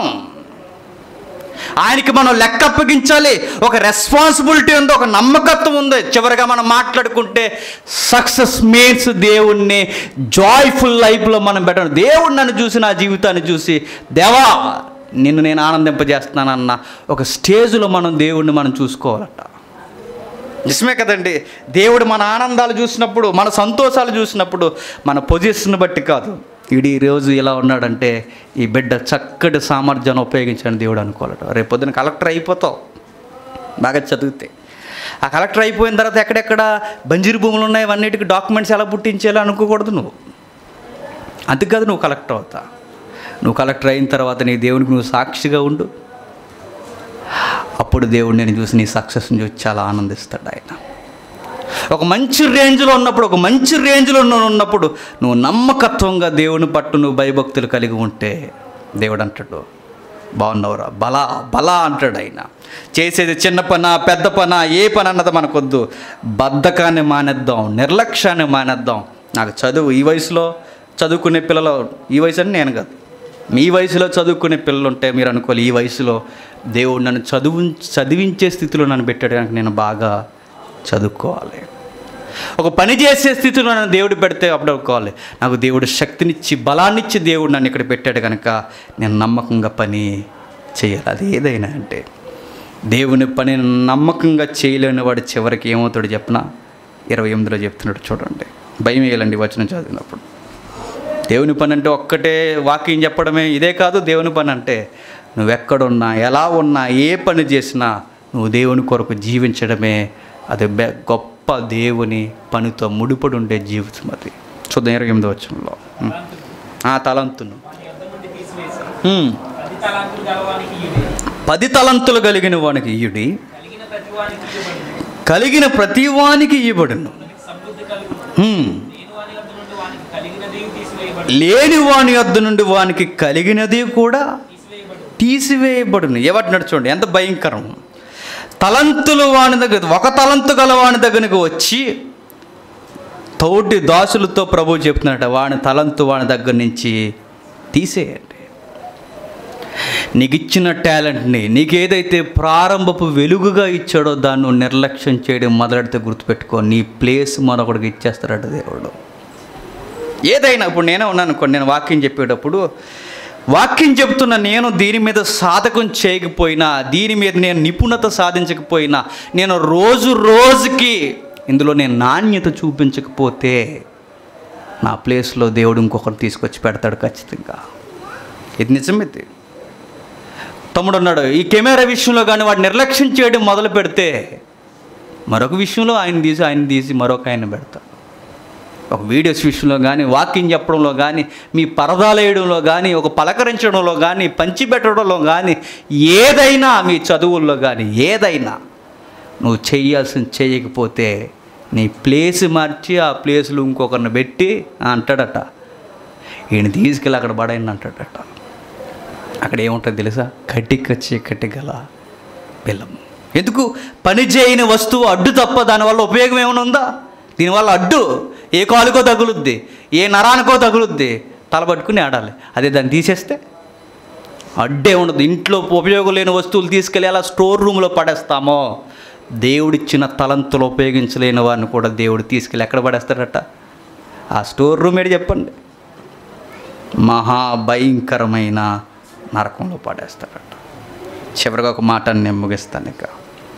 ఆయనకి మనం లెక్క అప్పగించాలి ఒక రెస్పాన్సిబిలిటీ ఉంది ఒక నమ్మకత్వం ఉంది చివరిగా మనం మాట్లాడుకుంటే సక్సెస్ మీన్స్ దేవుణ్ణి జాయ్ఫుల్ లైఫ్లో మనం పెట్టడం దేవుడు నన్ను చూసి నా జీవితాన్ని చూసి దేవా నిన్ను నేను ఆనందింపజేస్తున్నానన్న ఒక స్టేజ్లో మనం దేవుణ్ణి మనం చూసుకోవాలట నిజమే కదండి దేవుడు మన ఆనందాలు చూసినప్పుడు మన సంతోషాలు చూసినప్పుడు మన పొజిషన్ బట్టి కాదు వీడు ఈ రోజు ఇలా ఉన్నాడంటే ఈ బిడ్డ చక్కటి సామర్థ్యాన్ని ఉపయోగించని దేవుడు అనుకోవాలట రేపు పొద్దున కలెక్టర్ అయిపోతావు బాగా చదివితే ఆ కలెక్టర్ అయిపోయిన తర్వాత ఎక్కడెక్కడ బంజీరు భూములు ఉన్నాయి అన్నిటికీ డాక్యుమెంట్స్ ఎలా పుట్టించేలా అనుకోకూడదు నువ్వు అందుకు కాదు నువ్వు కలెక్టర్ అవుతా నువ్వు కలెక్టర్ అయిన తర్వాత నీ దేవునికి నువ్వు సాక్షిగా ఉండు అప్పుడు దేవుడు నేను చూసి నీ సక్సెస్ని చూసి చాలా ఆనందిస్తాడు ఆయన ఒక మంచి రేంజ్లో ఉన్నప్పుడు ఒక మంచి రేంజ్లో నువ్వు ఉన్నప్పుడు నువ్వు నమ్మకత్వంగా దేవుని పట్టు నువ్వు భయభక్తులు కలిగి ఉంటే దేవుడు అంటాడు బాగున్నావురా బలా బలా అంటాడు ఆయన చేసేది చిన్న పన పెద్ద పన ఏ పని అన్నది మనకొద్దు బద్ధకాన్ని మానేద్దాం నిర్లక్ష్యాన్ని మానేద్దాం నాకు చదువు ఈ వయసులో చదువుకునే పిల్లలు ఈ వయసు అని నేను కాదు మీ వయసులో చదువుకునే పిల్లలు ఉంటే మీరు అనుకోవాలి ఈ వయసులో దేవుడు నన్ను చదువు చదివించే స్థితిలో నన్ను పెట్టాడు కనుక నేను బాగా చదువుకోవాలి ఒక పని చేసే స్థితిలో నన్ను దేవుడు పెడితే అప్పుడు అనుకోవాలి నాకు దేవుడు శక్తినిచ్చి బలాన్నిచ్చి దేవుడు నన్ను ఇక్కడ పెట్టాడు కనుక నేను నమ్మకంగా పని చేయాలి అది ఏదైనా అంటే దేవుని పని నమ్మకంగా చేయలేని వాడు చివరికి ఏమవుతాడు చెప్పనా ఇరవై ఎనిమిదిలో చెప్తున్నాడు చూడండి భయం వేయాలండి వచనం చదివినప్పుడు దేవుని పని అంటే ఒక్కటే వాక్యం చెప్పడమే ఇదే కాదు దేవుని పని అంటే నువ్వు ఎక్కడున్నా ఎలా ఉన్నా ఏ పని చేసినా నువ్వు దేవుని కొరకు జీవించడమే అది బె గొప్ప దేవుని పనితో ముడిపడి ఉండే జీవితం అది చూద్దాం ఇరవై ఎనిమిది వచ్చంలో ఆ తలంతును వాని యొద్ద నుండి తీసివేసి ఉమ్. పది తలాంతులు గలవానికి ఇవి పది తలంతులు కలిగిన వానికి ఇయుడి కలిగిన ప్రతి వానికి ఇవ్వబడింది కలిగిన ప్రతివానికి ఇవ్వబడును వానికి సమృద్ధి కలుగును ఉమ్. నేను వాని యొద్ద నుండి వానికి కలిగినది తీసివేయబడి లేని వాని వద్ద నుండి వానికి కలిగినది కూడా తీసివేయబడి తీసివేయబడును ఎవటి చూడండి ఎంత భయంకరం తలంతులు వాని దగ్గర ఒక తలంతు గల వాని దగ్గరకు వచ్చి తోటి దాసులతో ప్రభు చెప్తున్నట వాని తలంతు వాని దగ్గర నుంచి తీసేయండి నీకు ఇచ్చిన టాలెంట్ని నీకు ఏదైతే ప్రారంభపు వెలుగుగా ఇచ్చాడో దాన్ని నువ్వు నిర్లక్ష్యం చేయడం మొదలెడితే గుర్తుపెట్టుకో నీ ప్లేస్ మరొకడికి ఇచ్చేస్తాడట దేవుడు ఏదైనా ఇప్పుడు నేనే ఉన్నాను అనుకోండి నేను వాక్యం చెప్పేటప్పుడు వాక్యం చెప్తున్న నేను దీని మీద సాధకం చేయకపోయినా దీని మీద నేను నిపుణత సాధించకపోయినా నేను రోజు రోజుకి ఇందులో నేను నాణ్యత చూపించకపోతే నా ప్లేస్లో దేవుడు ఇంకొకరు తీసుకొచ్చి పెడతాడు ఖచ్చితంగా ఇది నిజమైతే తమ్ముడు అన్నాడు ఈ కెమెరా విషయంలో కానీ వాడు నిర్లక్ష్యం చేయడం మొదలు పెడితే మరొక విషయంలో ఆయన తీసి ఆయన తీసి మరొక ఆయన పెడతాడు ఒక వీడియోస్ విషయంలో కానీ వాకింగ్ చెప్పడంలో కానీ మీ పరదాలు వేయడంలో కానీ ఒక పలకరించడంలో కానీ పంచిపెట్టడంలో కానీ ఏదైనా మీ చదువుల్లో కానీ ఏదైనా నువ్వు చేయాల్సింది చేయకపోతే నీ ప్లేస్ మార్చి ఆ ప్లేస్లో ఇంకొకరిని పెట్టి అంటాడట ఈయన తీసుకెళ్ళి అక్కడ పడైంది అంటాడట అక్కడ ఏముంటుంది తెలుసా కటిక చీకటి గల బెల్లం ఎందుకు పని చేయని వస్తువు అడ్డు తప్ప దానివల్ల ఉపయోగం ఏమైనా ఉందా దీనివల్ల అడ్డు ఏ కాలుకో తగులుద్ది ఏ నరానికో తగులుద్ది తల పట్టుకుని ఆడాలి అదే దాన్ని తీసేస్తే అడ్డే ఉండదు ఇంట్లో ఉపయోగం లేని వస్తువులు తీసుకెళ్ళి అలా స్టోర్ రూమ్లో పడేస్తామో దేవుడిచ్చిన తలంతులు ఉపయోగించలేని వారిని కూడా దేవుడు తీసుకెళ్ళి ఎక్కడ పడేస్తాడట ఆ స్టోర్ రూమ్ ఏడు చెప్పండి మహాభయంకరమైన నరకంలో పడేస్తాడట చివరిగా ఒక మాట నేను ముగిస్తాను ఇక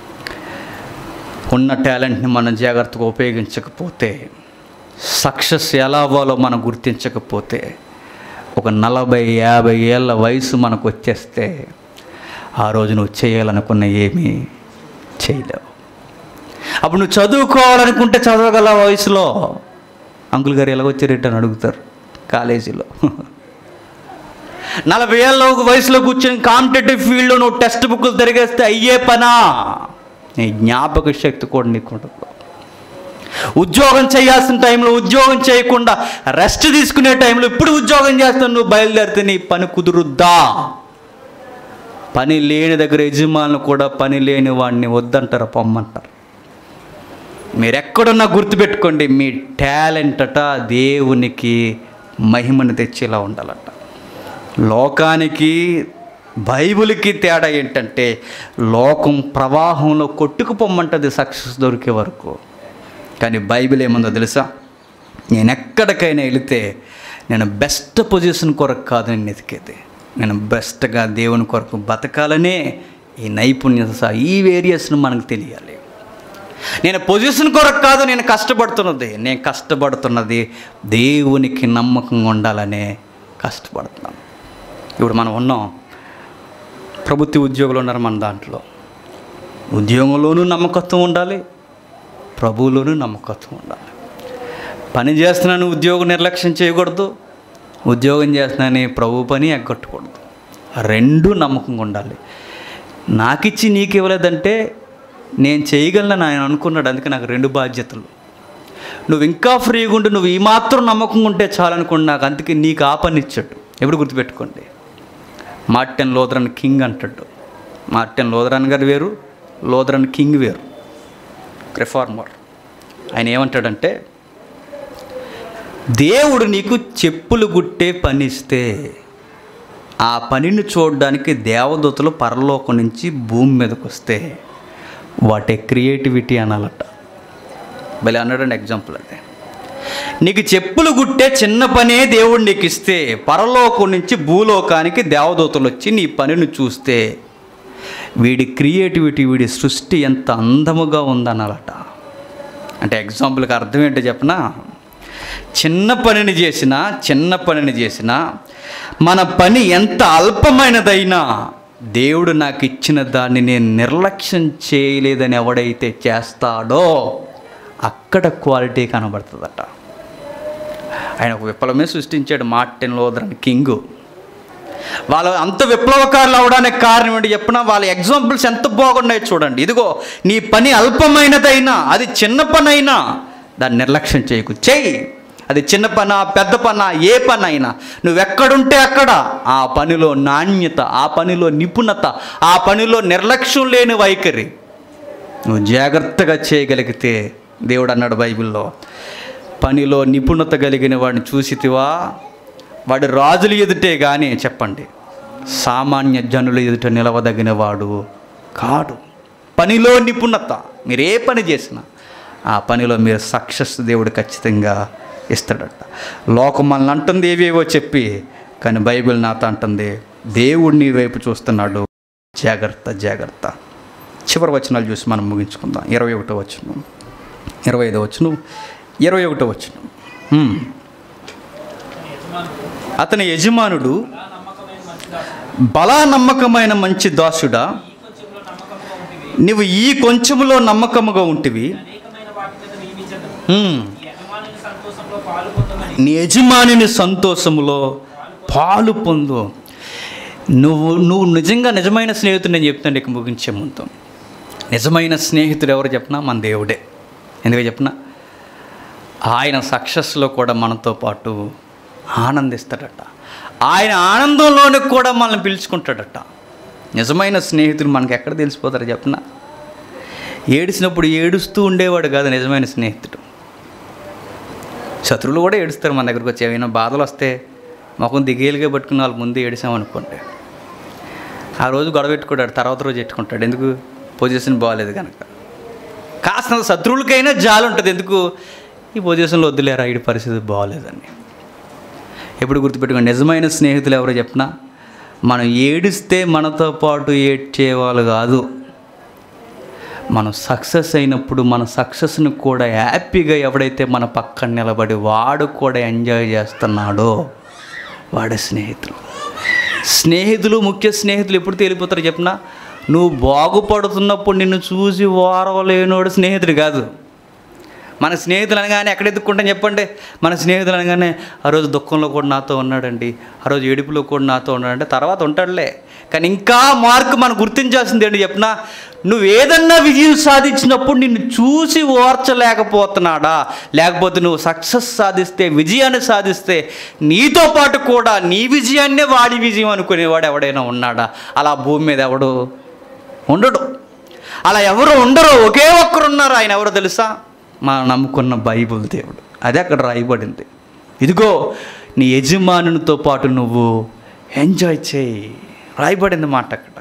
ఉన్న టాలెంట్ని మనం జాగ్రత్తగా ఉపయోగించకపోతే సక్సెస్ ఎలా అవ్వాలో మనం గుర్తించకపోతే ఒక నలభై యాభై ఏళ్ళ వయసు మనకు వచ్చేస్తే ఆ రోజు నువ్వు చేయాలనుకున్న ఏమీ చేయలేవు అప్పుడు నువ్వు చదువుకోవాలనుకుంటే చదవగల వయసులో అంకుల్ గారు ఎలా వచ్చారేంటి అని అడుగుతారు కాలేజీలో నలభై ఏళ్ళ ఒక వయసులో కూర్చొని కాంపిటేటివ్ ఫీల్డ్లో నువ్వు టెక్స్ట్ బుక్లు తిరిగేస్తే అయ్యే పనా నీ జ్ఞాపక శక్తి కూడా నీకు ఉండదు ఉద్యోగం చేయాల్సిన టైంలో ఉద్యోగం చేయకుండా రెస్ట్ తీసుకునే టైంలో ఇప్పుడు ఉద్యోగం చేస్తాను నువ్వు బయలుదేరితే నీ పని కుదురుద్దా పని లేని దగ్గర యజమానులు కూడా పని లేని వాడిని వద్దంటారు పొమ్మంటారు మీరు ఎక్కడున్నా గుర్తుపెట్టుకోండి మీ టాలెంట్ అట దేవునికి మహిమను తెచ్చేలా ఉండాలట లోకానికి బైబిల్కి తేడా ఏంటంటే లోకం ప్రవాహంలో కొట్టుకుపోమ్మంటుంది సక్సెస్ దొరికే వరకు కానీ బైబిల్ ఏముందో తెలుసా నేను ఎక్కడికైనా వెళితే నేను బెస్ట్ పొజిషన్ కొరకు కాదు నేను ఎతికేది నేను బెస్ట్గా దేవుని కొరకు బతకాలనే ఈ నైపుణ్యత సహా ఈ వేరియస్ను మనకు తెలియాలి నేను పొజిషన్ కొరకు కాదు నేను కష్టపడుతున్నది నేను కష్టపడుతున్నది దేవునికి నమ్మకంగా ఉండాలనే కష్టపడుతున్నాను ఇప్పుడు మనం ఉన్నాం ప్రభుత్వ ఉద్యోగులు ఉన్నారు మన దాంట్లో ఉద్యోగంలోనూ నమ్మకత్వం ఉండాలి ప్రభువులోనూ నమ్మకత్వం ఉండాలి పని చేస్తున్నాను ఉద్యోగం నిర్లక్ష్యం చేయకూడదు ఉద్యోగం చేస్తున్నానని ప్రభు పని ఎగ్గొట్టకూడదు రెండు నమ్మకంగా ఉండాలి నాకిచ్చి నీకు ఇవ్వలేదంటే నేను చేయగలను ఆయన అనుకున్నాడు అందుకే నాకు రెండు బాధ్యతలు నువ్వు ఇంకా ఫ్రీగా ఉండి నువ్వు ఈ మాత్రం నమ్మకంగా ఉంటే చాలనుకోండి నాకు అందుకే నీకు ఆ పని ఇచ్చాడు ఎప్పుడు గుర్తుపెట్టుకోండి మార్టిన్ లోదరన్ కింగ్ అంటాడు మార్టిన్ లోదరన్ గారు వేరు లోదరన్ కింగ్ వేరు రిఫార్మర్ ఆయన ఏమంటాడంటే దేవుడు నీకు చెప్పులు గుట్టే పని ఇస్తే ఆ పనిని చూడడానికి దేవదూతలు పరలోకం నుంచి భూమి మీదకి వస్తే వాటి క్రియేటివిటీ అనాలట భలే అన్నాడండి ఎగ్జాంపుల్ అదే నీకు చెప్పులు గుట్టే చిన్న పనే దేవుడు నీకు ఇస్తే పరలోకం నుంచి భూలోకానికి దేవదూతలు వచ్చి నీ పనిని చూస్తే వీడి క్రియేటివిటీ వీడి సృష్టి ఎంత అందముగా ఉందనాలట అంటే ఎగ్జాంపుల్కి అర్థం ఏంటో చెప్పనా చిన్న పనిని చేసినా చిన్న పనిని చేసినా మన పని ఎంత అల్పమైనదైనా దేవుడు నాకు ఇచ్చిన దాన్ని నేను నిర్లక్ష్యం చేయలేదని ఎవడైతే చేస్తాడో అక్కడ క్వాలిటీ కనబడుతుందట ఆయన ఒక విప్లవమే సృష్టించాడు మార్టిన్ లోదరన్ కింగు వాళ్ళు అంత విప్లవకారులు అవడానికి కారణం ఏంటి చెప్పిన వాళ్ళ ఎగ్జాంపుల్స్ ఎంత బాగున్నాయో చూడండి ఇదిగో నీ పని అల్పమైనదైనా అది చిన్న పని అయినా దాన్ని నిర్లక్ష్యం చేయకు చెయ్యి అది చిన్న పన పెద్ద పన ఏ పని అయినా నువ్వెక్కడుంటే అక్కడ ఆ పనిలో నాణ్యత ఆ పనిలో నిపుణత ఆ పనిలో నిర్లక్ష్యం లేని వైఖరి నువ్వు జాగ్రత్తగా చేయగలిగితే దేవుడు అన్నాడు బైబిల్లో పనిలో నిపుణత కలిగిన వాడిని చూసితివా వాడు రాజులు ఎదుటే కానీ చెప్పండి సామాన్య జనుల ఎదుట నిలవదగిన వాడు కాడు పనిలో నిపుణత మీరు ఏ పని చేసినా ఆ పనిలో మీరు సక్సెస్ దేవుడు ఖచ్చితంగా ఇస్తాడట లోకం మనల్ని అంటుంది ఏవేవో చెప్పి కానీ బైబిల్ నాతో అంటుంది దేవుడు నీ వైపు చూస్తున్నాడు జాగ్రత్త జాగ్రత్త చివరి వచనాలు చూసి మనం ముగించుకుందాం ఇరవై ఒకటో వచనం ఇరవై ఐదో వచనం ఇరవై ఒకటో వచనం హ్మ్. అతని యజమానుడు అలా నమ్మకమైన మంచి దాసుడు బలా నమ్మకమైన మంచి దాసుడా ఈ కొంచెంలో నమ్మకంగా ఉంటివి నువ్వు ఈ కొంచెములో నమ్మకముగా ఉంటివి అనేకమైన వాటి మీద నియమించదు హ్మ్. ఈ యజమానుని సంతోషంలో పాలు పొందమని నీ యజమానిని సంతోషములో పాలు పొందు నువ్వు నువ్వు నిజంగా నిజమైన స్నేహితుడు నేను చెప్తాను ఇక ముగించే ముందు నిజమైన స్నేహితుడు ఎవరు చెప్పినా మన దేవుడే ఎందుకు చెప్పినా ఆయన సక్సెస్లో కూడా మనతో పాటు ఆనందిస్తాడట ఆయన ఆనందంలోనికి కూడా మనల్ని పిలుచుకుంటాడట నిజమైన స్నేహితుడు మనకి ఎక్కడ తెలిసిపోతారు చెప్పిన ఏడిసినప్పుడు ఏడుస్తూ ఉండేవాడు కాదు నిజమైన స్నేహితుడు శత్రువులు కూడా ఏడుస్తారు మన దగ్గరకు వచ్చి ఏమైనా బాధలు వస్తే ముఖం దిగేలుగా పట్టుకున్న వాళ్ళ ముందు ఏడిసామనుకోండి ఆ రోజు గొడవ పెట్టుకుంటాడు తర్వాత రోజు పెట్టుకుంటాడు ఎందుకు పొజిషన్ బాగాలేదు కనుక కాస్త శత్రువులకైనా జాలి ఉంటుంది ఎందుకు ఈ పొజిషన్లో వద్దులేరా ఈ పరిస్థితి బాగాలేదని ఎప్పుడు గుర్తుపెట్టుకోండి నిజమైన స్నేహితులు ఎవరో చెప్పినా మనం ఏడిస్తే మనతో పాటు ఏడ్చేవాళ్ళు కాదు మనం సక్సెస్ అయినప్పుడు మన సక్సెస్ని కూడా హ్యాపీగా ఎవడైతే మన పక్కన నిలబడి వాడు కూడా ఎంజాయ్ చేస్తున్నాడో వాడే స్నేహితులు స్నేహితులు ముఖ్య స్నేహితులు ఎప్పుడు తేలిపోతారు చెప్పిన నువ్వు బాగుపడుతున్నప్పుడు నిన్ను చూసి ఓరవలేనోడు స్నేహితుడు కాదు మన స్నేహితులు అనగానే ఎక్కడ ఎత్తుక్కుంటాం చెప్పండి మన స్నేహితులు అనగానే ఆ రోజు దుఃఖంలో కూడా నాతో ఉన్నాడండి ఆ రోజు ఏడుపులో కూడా నాతో ఉన్నాడంటే తర్వాత ఉంటాడులే కానీ ఇంకా మార్కు మనం గుర్తించాల్సింది ఏంటి చెప్పినా నువ్వు ఏదన్నా విజయం సాధించినప్పుడు నిన్ను చూసి ఓర్చలేకపోతున్నాడా లేకపోతే నువ్వు సక్సెస్ సాధిస్తే విజయాన్ని సాధిస్తే నీతో పాటు కూడా నీ విజయాన్నే వాడి విజయం అనుకునేవాడు ఎవడైనా ఉన్నాడా అలా భూమి మీద ఎవడు ఉండడు అలా ఎవరు ఉండరు ఒకే ఒక్కరు ఉన్నారు ఆయన ఎవరో తెలుసా మనం నమ్ముకున్న బైబుల్ దేవుడు అదే అక్కడ రాయబడింది ఇదిగో నీ యజమానునితో పాటు నువ్వు ఎంజాయ్ చేయి రాయబడింది మాట అక్కడ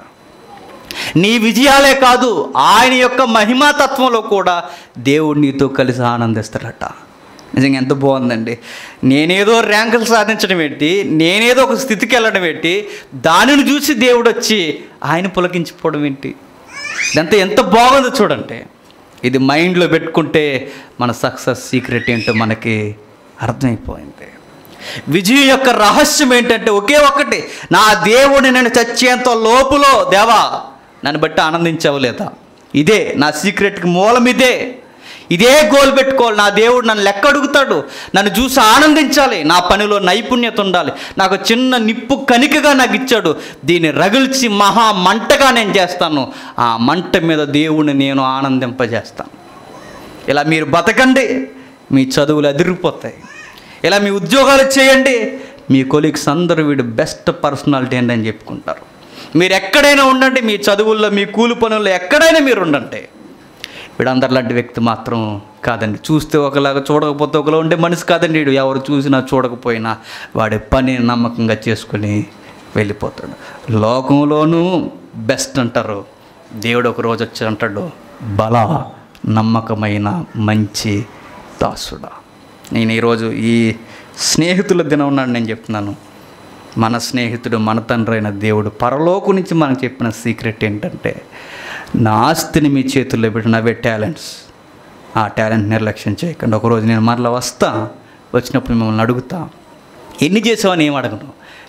నీ విజయాలే కాదు ఆయన యొక్క మహిమాతత్వంలో కూడా దేవుడు నీతో కలిసి ఆనందిస్తాడట నిజంగా ఎంత బాగుందండి నేనేదో ర్యాంకులు సాధించడం ఏంటి నేనేదో ఒక స్థితికి వెళ్ళడం ఏంటి దానిని చూసి దేవుడు వచ్చి ఆయన పులకించిపోవడం ఏంటి ఇదంతా ఎంత బాగుందో చూడండి ఇది మైండ్లో పెట్టుకుంటే మన సక్సెస్ సీక్రెట్ ఏంటో మనకి అర్థమైపోయింది విజయం యొక్క రహస్యం ఏంటంటే ఒకే ఒక్కటి నా దేవుడిని నేను చచ్చేంత లోపులో దేవా నన్ను బట్టి ఆనందించావు లేదా ఇదే నా సీక్రెట్కి మూలం ఇదే ఇదే గోల్ పెట్టుకోవాలి నా దేవుడు నన్ను లెక్క అడుగుతాడు నన్ను చూసి ఆనందించాలి నా పనిలో నైపుణ్యత ఉండాలి నాకు చిన్న నిప్పు కణికగా నాకు ఇచ్చాడు దీన్ని రగిల్చి మహా మంటగా నేను చేస్తాను ఆ మంట మీద దేవుణ్ణి నేను ఆనందింపజేస్తాను ఇలా మీరు బతకండి మీ చదువులు అదిరిపోతాయి ఇలా మీ ఉద్యోగాలు చేయండి మీ కొలీగ్స్ అందరూ వీడు బెస్ట్ పర్సనాలిటీ అండి అని చెప్పుకుంటారు మీరు ఎక్కడైనా ఉండండి మీ చదువుల్లో మీ కూలి పనుల్లో ఎక్కడైనా మీరు ఉండండి వీడందరి లాంటి వ్యక్తి మాత్రం కాదండి చూస్తే ఒకలాగా చూడకపోతే ఒకలా ఉండే మనిషి కాదండి వీడు ఎవరు చూసినా చూడకపోయినా వాడి పని నమ్మకంగా చేసుకుని వెళ్ళిపోతాడు లోకంలోనూ బెస్ట్ అంటారు దేవుడు ఒక రోజు వచ్చి అంటాడు బల నమ్మకమైన మంచి దాసుడా నేను ఈరోజు ఈ స్నేహితుల దినం నాడు నేను చెప్తున్నాను మన స్నేహితుడు మన తండ్రి అయిన దేవుడు పరలోకు నుంచి మనకు చెప్పిన సీక్రెట్ ఏంటంటే నా ఆస్తిని మీ చేతుల్లో పెట్టి నవే టాలెంట్స్ ఆ టాలెంట్ నిర్లక్ష్యం చేయకండి ఒకరోజు నేను మరలా వస్తా వచ్చినప్పుడు మిమ్మల్ని అడుగుతా ఎన్ని చేసావని ఏం అడగను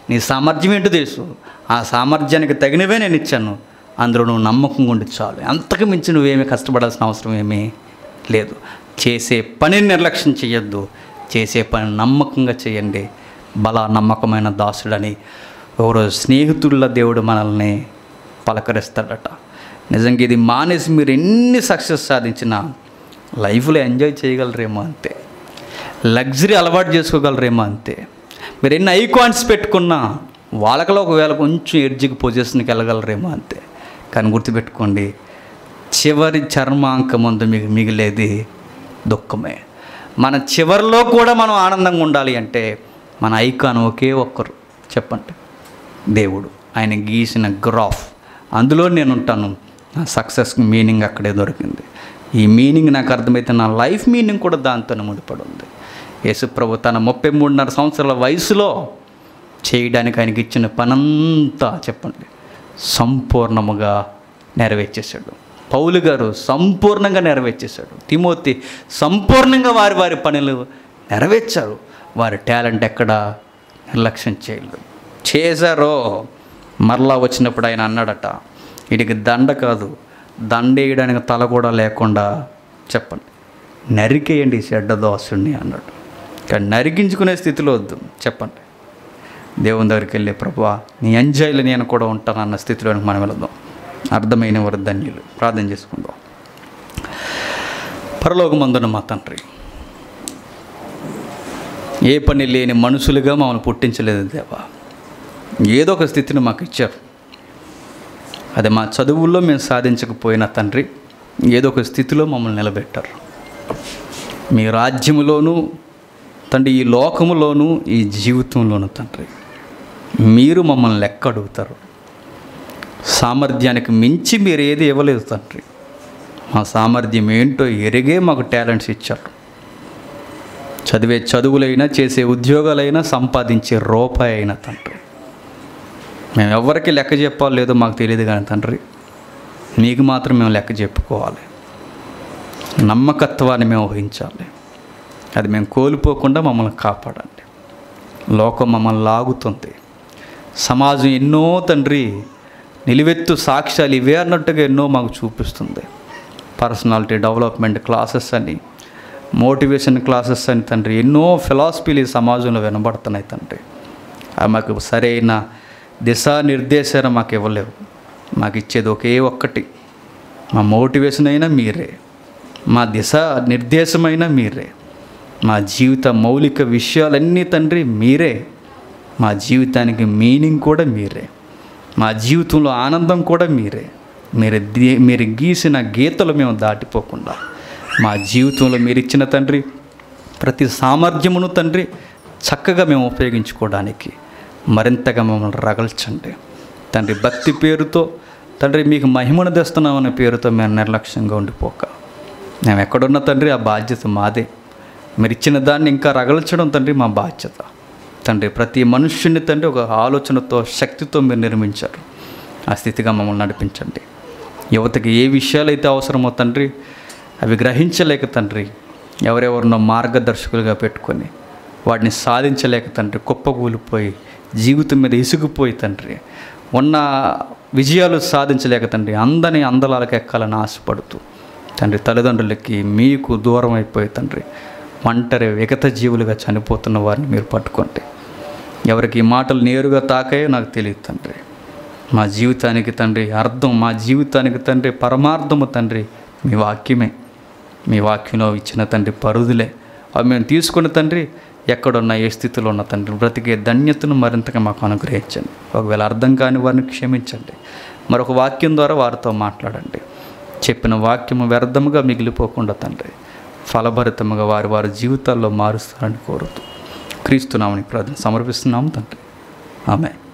నీ సామర్థ్యం ఏంటో తెలుసు ఆ సామర్థ్యానికి తగినవే నేను ఇచ్చాను అందులో నువ్వు నమ్మకంగా ఉండి చాలు అంతకు మించి నువ్వేమీ కష్టపడాల్సిన అవసరం ఏమీ లేదు చేసే పనిని నిర్లక్ష్యం చేయొద్దు చేసే పని నమ్మకంగా చేయండి బల నమ్మకమైన దాసుడని ఒకరోజు స్నేహితుల దేవుడు మనల్ని పలకరిస్తాడట నిజంగా ఇది మానేసి మీరు ఎన్ని సక్సెస్ సాధించినా లైఫ్లో ఎంజాయ్ చేయగలరేమో అంతే లగ్జరీ అలవాటు చేసుకోగలరేమో అంతే మీరు ఎన్ని ఐకాన్స్ పెట్టుకున్నా వాళ్ళకలో ఒకవేళ కొంచెం ఎడ్జికి పొజిషన్కి వెళ్ళగలరేమో అంతే కానీ గుర్తుపెట్టుకోండి చివరి చర్మాంకం ముందు మీకు మిగిలేది దుఃఖమే మన చివరిలో కూడా మనం ఆనందంగా ఉండాలి అంటే మన ఐకాన్ ఒకే ఒక్కరు చెప్పండి దేవుడు ఆయన గీసిన గ్రాఫ్ అందులో నేను ఉంటాను నా సక్సెస్ మీనింగ్ అక్కడే దొరికింది ఈ మీనింగ్ నాకు అర్థమైతే నా లైఫ్ మీనింగ్ కూడా దాంతోనే ముడిపడి ఉంది యేసుప్రభు తన ముప్పై మూడున్నర సంవత్సరాల వయసులో చేయడానికి ఆయనకి ఇచ్చిన పనంతా చెప్పండి సంపూర్ణముగా నెరవేర్చేశాడు పౌలు గారు సంపూర్ణంగా నెరవేర్చేశాడు తిమోతి సంపూర్ణంగా వారి వారి పనులు నెరవేర్చారు వారి టాలెంట్ ఎక్కడ నిర్లక్ష్యం చేయలేదు చేశారో మరలా వచ్చినప్పుడు ఆయన అన్నాడట వీడికి దండ కాదు దండ వేయడానికి తల కూడా లేకుండా చెప్పండి నరికేయండి ఈ చెడ్డ దోసుని అన్నాడు కానీ నరికించుకునే స్థితిలో వద్దు చెప్పండి దేవుని దగ్గరికి వెళ్ళి ప్రభా నీ ఎంజాయ్లో నేను కూడా ఉంటాను అన్న స్థితిలోనికి మనం వెళదాం అర్థమైన వారు ధన్యులు ప్రార్థన చేసుకుందాం పరలోకమందున మా తండ్రి ఏ పని లేని మనుషులుగా మమ్మల్ని పుట్టించలేదు దేవా ఏదో ఒక స్థితిని మాకు ఇచ్చారు అది మా చదువుల్లో మేము సాధించకపోయినా తండ్రి ఏదో ఒక స్థితిలో మమ్మల్ని నిలబెట్టారు మీ రాజ్యములోను తండ్రి ఈ లోకములోను ఈ జీవితంలోను తండ్రి మీరు మమ్మల్ని లెక్క అడుగుతారు సామర్థ్యానికి మించి మీరు ఏది ఇవ్వలేదు తండ్రి మా సామర్థ్యం ఏంటో ఎరిగే మాకు టాలెంట్స్ ఇచ్చారు చదివే చదువులైనా చేసే ఉద్యోగాలైనా సంపాదించే రూపాయి అయినా తండ్రి మేము ఎవరికి లెక్క చెప్పాలో లేదో మాకు తెలియదు కానీ తండ్రి మీకు మాత్రం మేము లెక్క చెప్పుకోవాలి నమ్మకత్వాన్ని మేము వహించాలి అది మేము కోల్పోకుండా మమ్మల్ని కాపాడండి లోకం మమ్మల్ని లాగుతుంది సమాజం ఎన్నో తండ్రి నిలువెత్తు సాక్ష్యాలు ఇవే అన్నట్టుగా ఎన్నో మాకు చూపిస్తుంది పర్సనాలిటీ డెవలప్మెంట్ క్లాసెస్ అని మోటివేషన్ క్లాసెస్ అని తండ్రి ఎన్నో ఫిలాసఫీలు ఈ సమాజంలో వినబడుతున్నాయి తండ్రి అవి మాకు సరైన దిశానిర్దేశాలు మాకు ఇవ్వలేవు మాకు ఇచ్చేది ఒకే ఒక్కటి మా మోటివేషన్ అయినా మీరే మా దిశ నిర్దేశమైనా మీరే మా జీవిత మౌలిక విషయాలన్నీ తండ్రి మీరే మా జీవితానికి మీనింగ్ కూడా మీరే మా జీవితంలో ఆనందం కూడా మీరే మీరు ది- మీరు గీసిన గీతలు మేము దాటిపోకుండా మా జీవితంలో మీరు ఇచ్చిన తండ్రి ప్రతి సామర్థ్యమును తండ్రి చక్కగా మేము ఉపయోగించుకోవడానికి మరింతగా మమ్మల్ని రగల్చండి తండ్రి భక్తి పేరుతో తండ్రి మీకు మహిమను తెస్తున్నామనే పేరుతో మేము నిర్లక్ష్యంగా ఉండిపోక మేము ఎక్కడున్న తండ్రి ఆ బాధ్యత మాదే మీరు ఇచ్చిన దాన్ని ఇంకా రగల్చడం తండ్రి మా బాధ్యత తండ్రి ప్రతి మనుష్యుని తండ్రి ఒక ఆలోచనతో శక్తితో మీరు నిర్మించారు ఆ స్థితిగా మమ్మల్ని నడిపించండి యువతకి ఏ విషయాలైతే అవసరమో తండ్రి అవి గ్రహించలేక తండ్రి ఎవరెవరినో మార్గదర్శకులుగా పెట్టుకొని వాటిని సాధించలేక తండ్రి కుప్పకూలిపోయి జీవితం మీద ఇసుగుపోయి తండ్రి ఉన్న విజయాలు సాధించలేక తండ్రి అందని అందలాలకు ఎక్కాలని ఆశపడుతూ తండ్రి తల్లిదండ్రులకి మీకు దూరం అయిపోయి తండ్రి ఒంటరి విగత జీవులుగా చనిపోతున్న వారిని మీరు పట్టుకోండి ఎవరికి ఈ మాటలు నేరుగా తాకాయో నాకు తెలియదు తండ్రి మా జీవితానికి తండ్రి అర్థం మా జీవితానికి తండ్రి పరమార్థము తండ్రి మీ వాక్యమే మీ వాక్యంలో ఇచ్చిన తండ్రి పరుదులే అవి మేము తీసుకున్న తండ్రి ఎక్కడున్న ఏ స్థితిలో ఉన్న తండ్రి బ్రతికే ధన్యతను మరింతగా మాకు అనుగ్రహించండి ఒకవేళ అర్థం కాని వారిని క్షమించండి మరొక వాక్యం ద్వారా వారితో మాట్లాడండి చెప్పిన వాక్యము వ్యర్థముగా మిగిలిపోకుండా తండ్రి ఫలభరితముగా వారి వారి జీవితాల్లో మారుస్తారని కోరుతూ క్రీస్తునామని ప్రార్థన సమర్పిస్తున్నాము తండ్రి ఆమె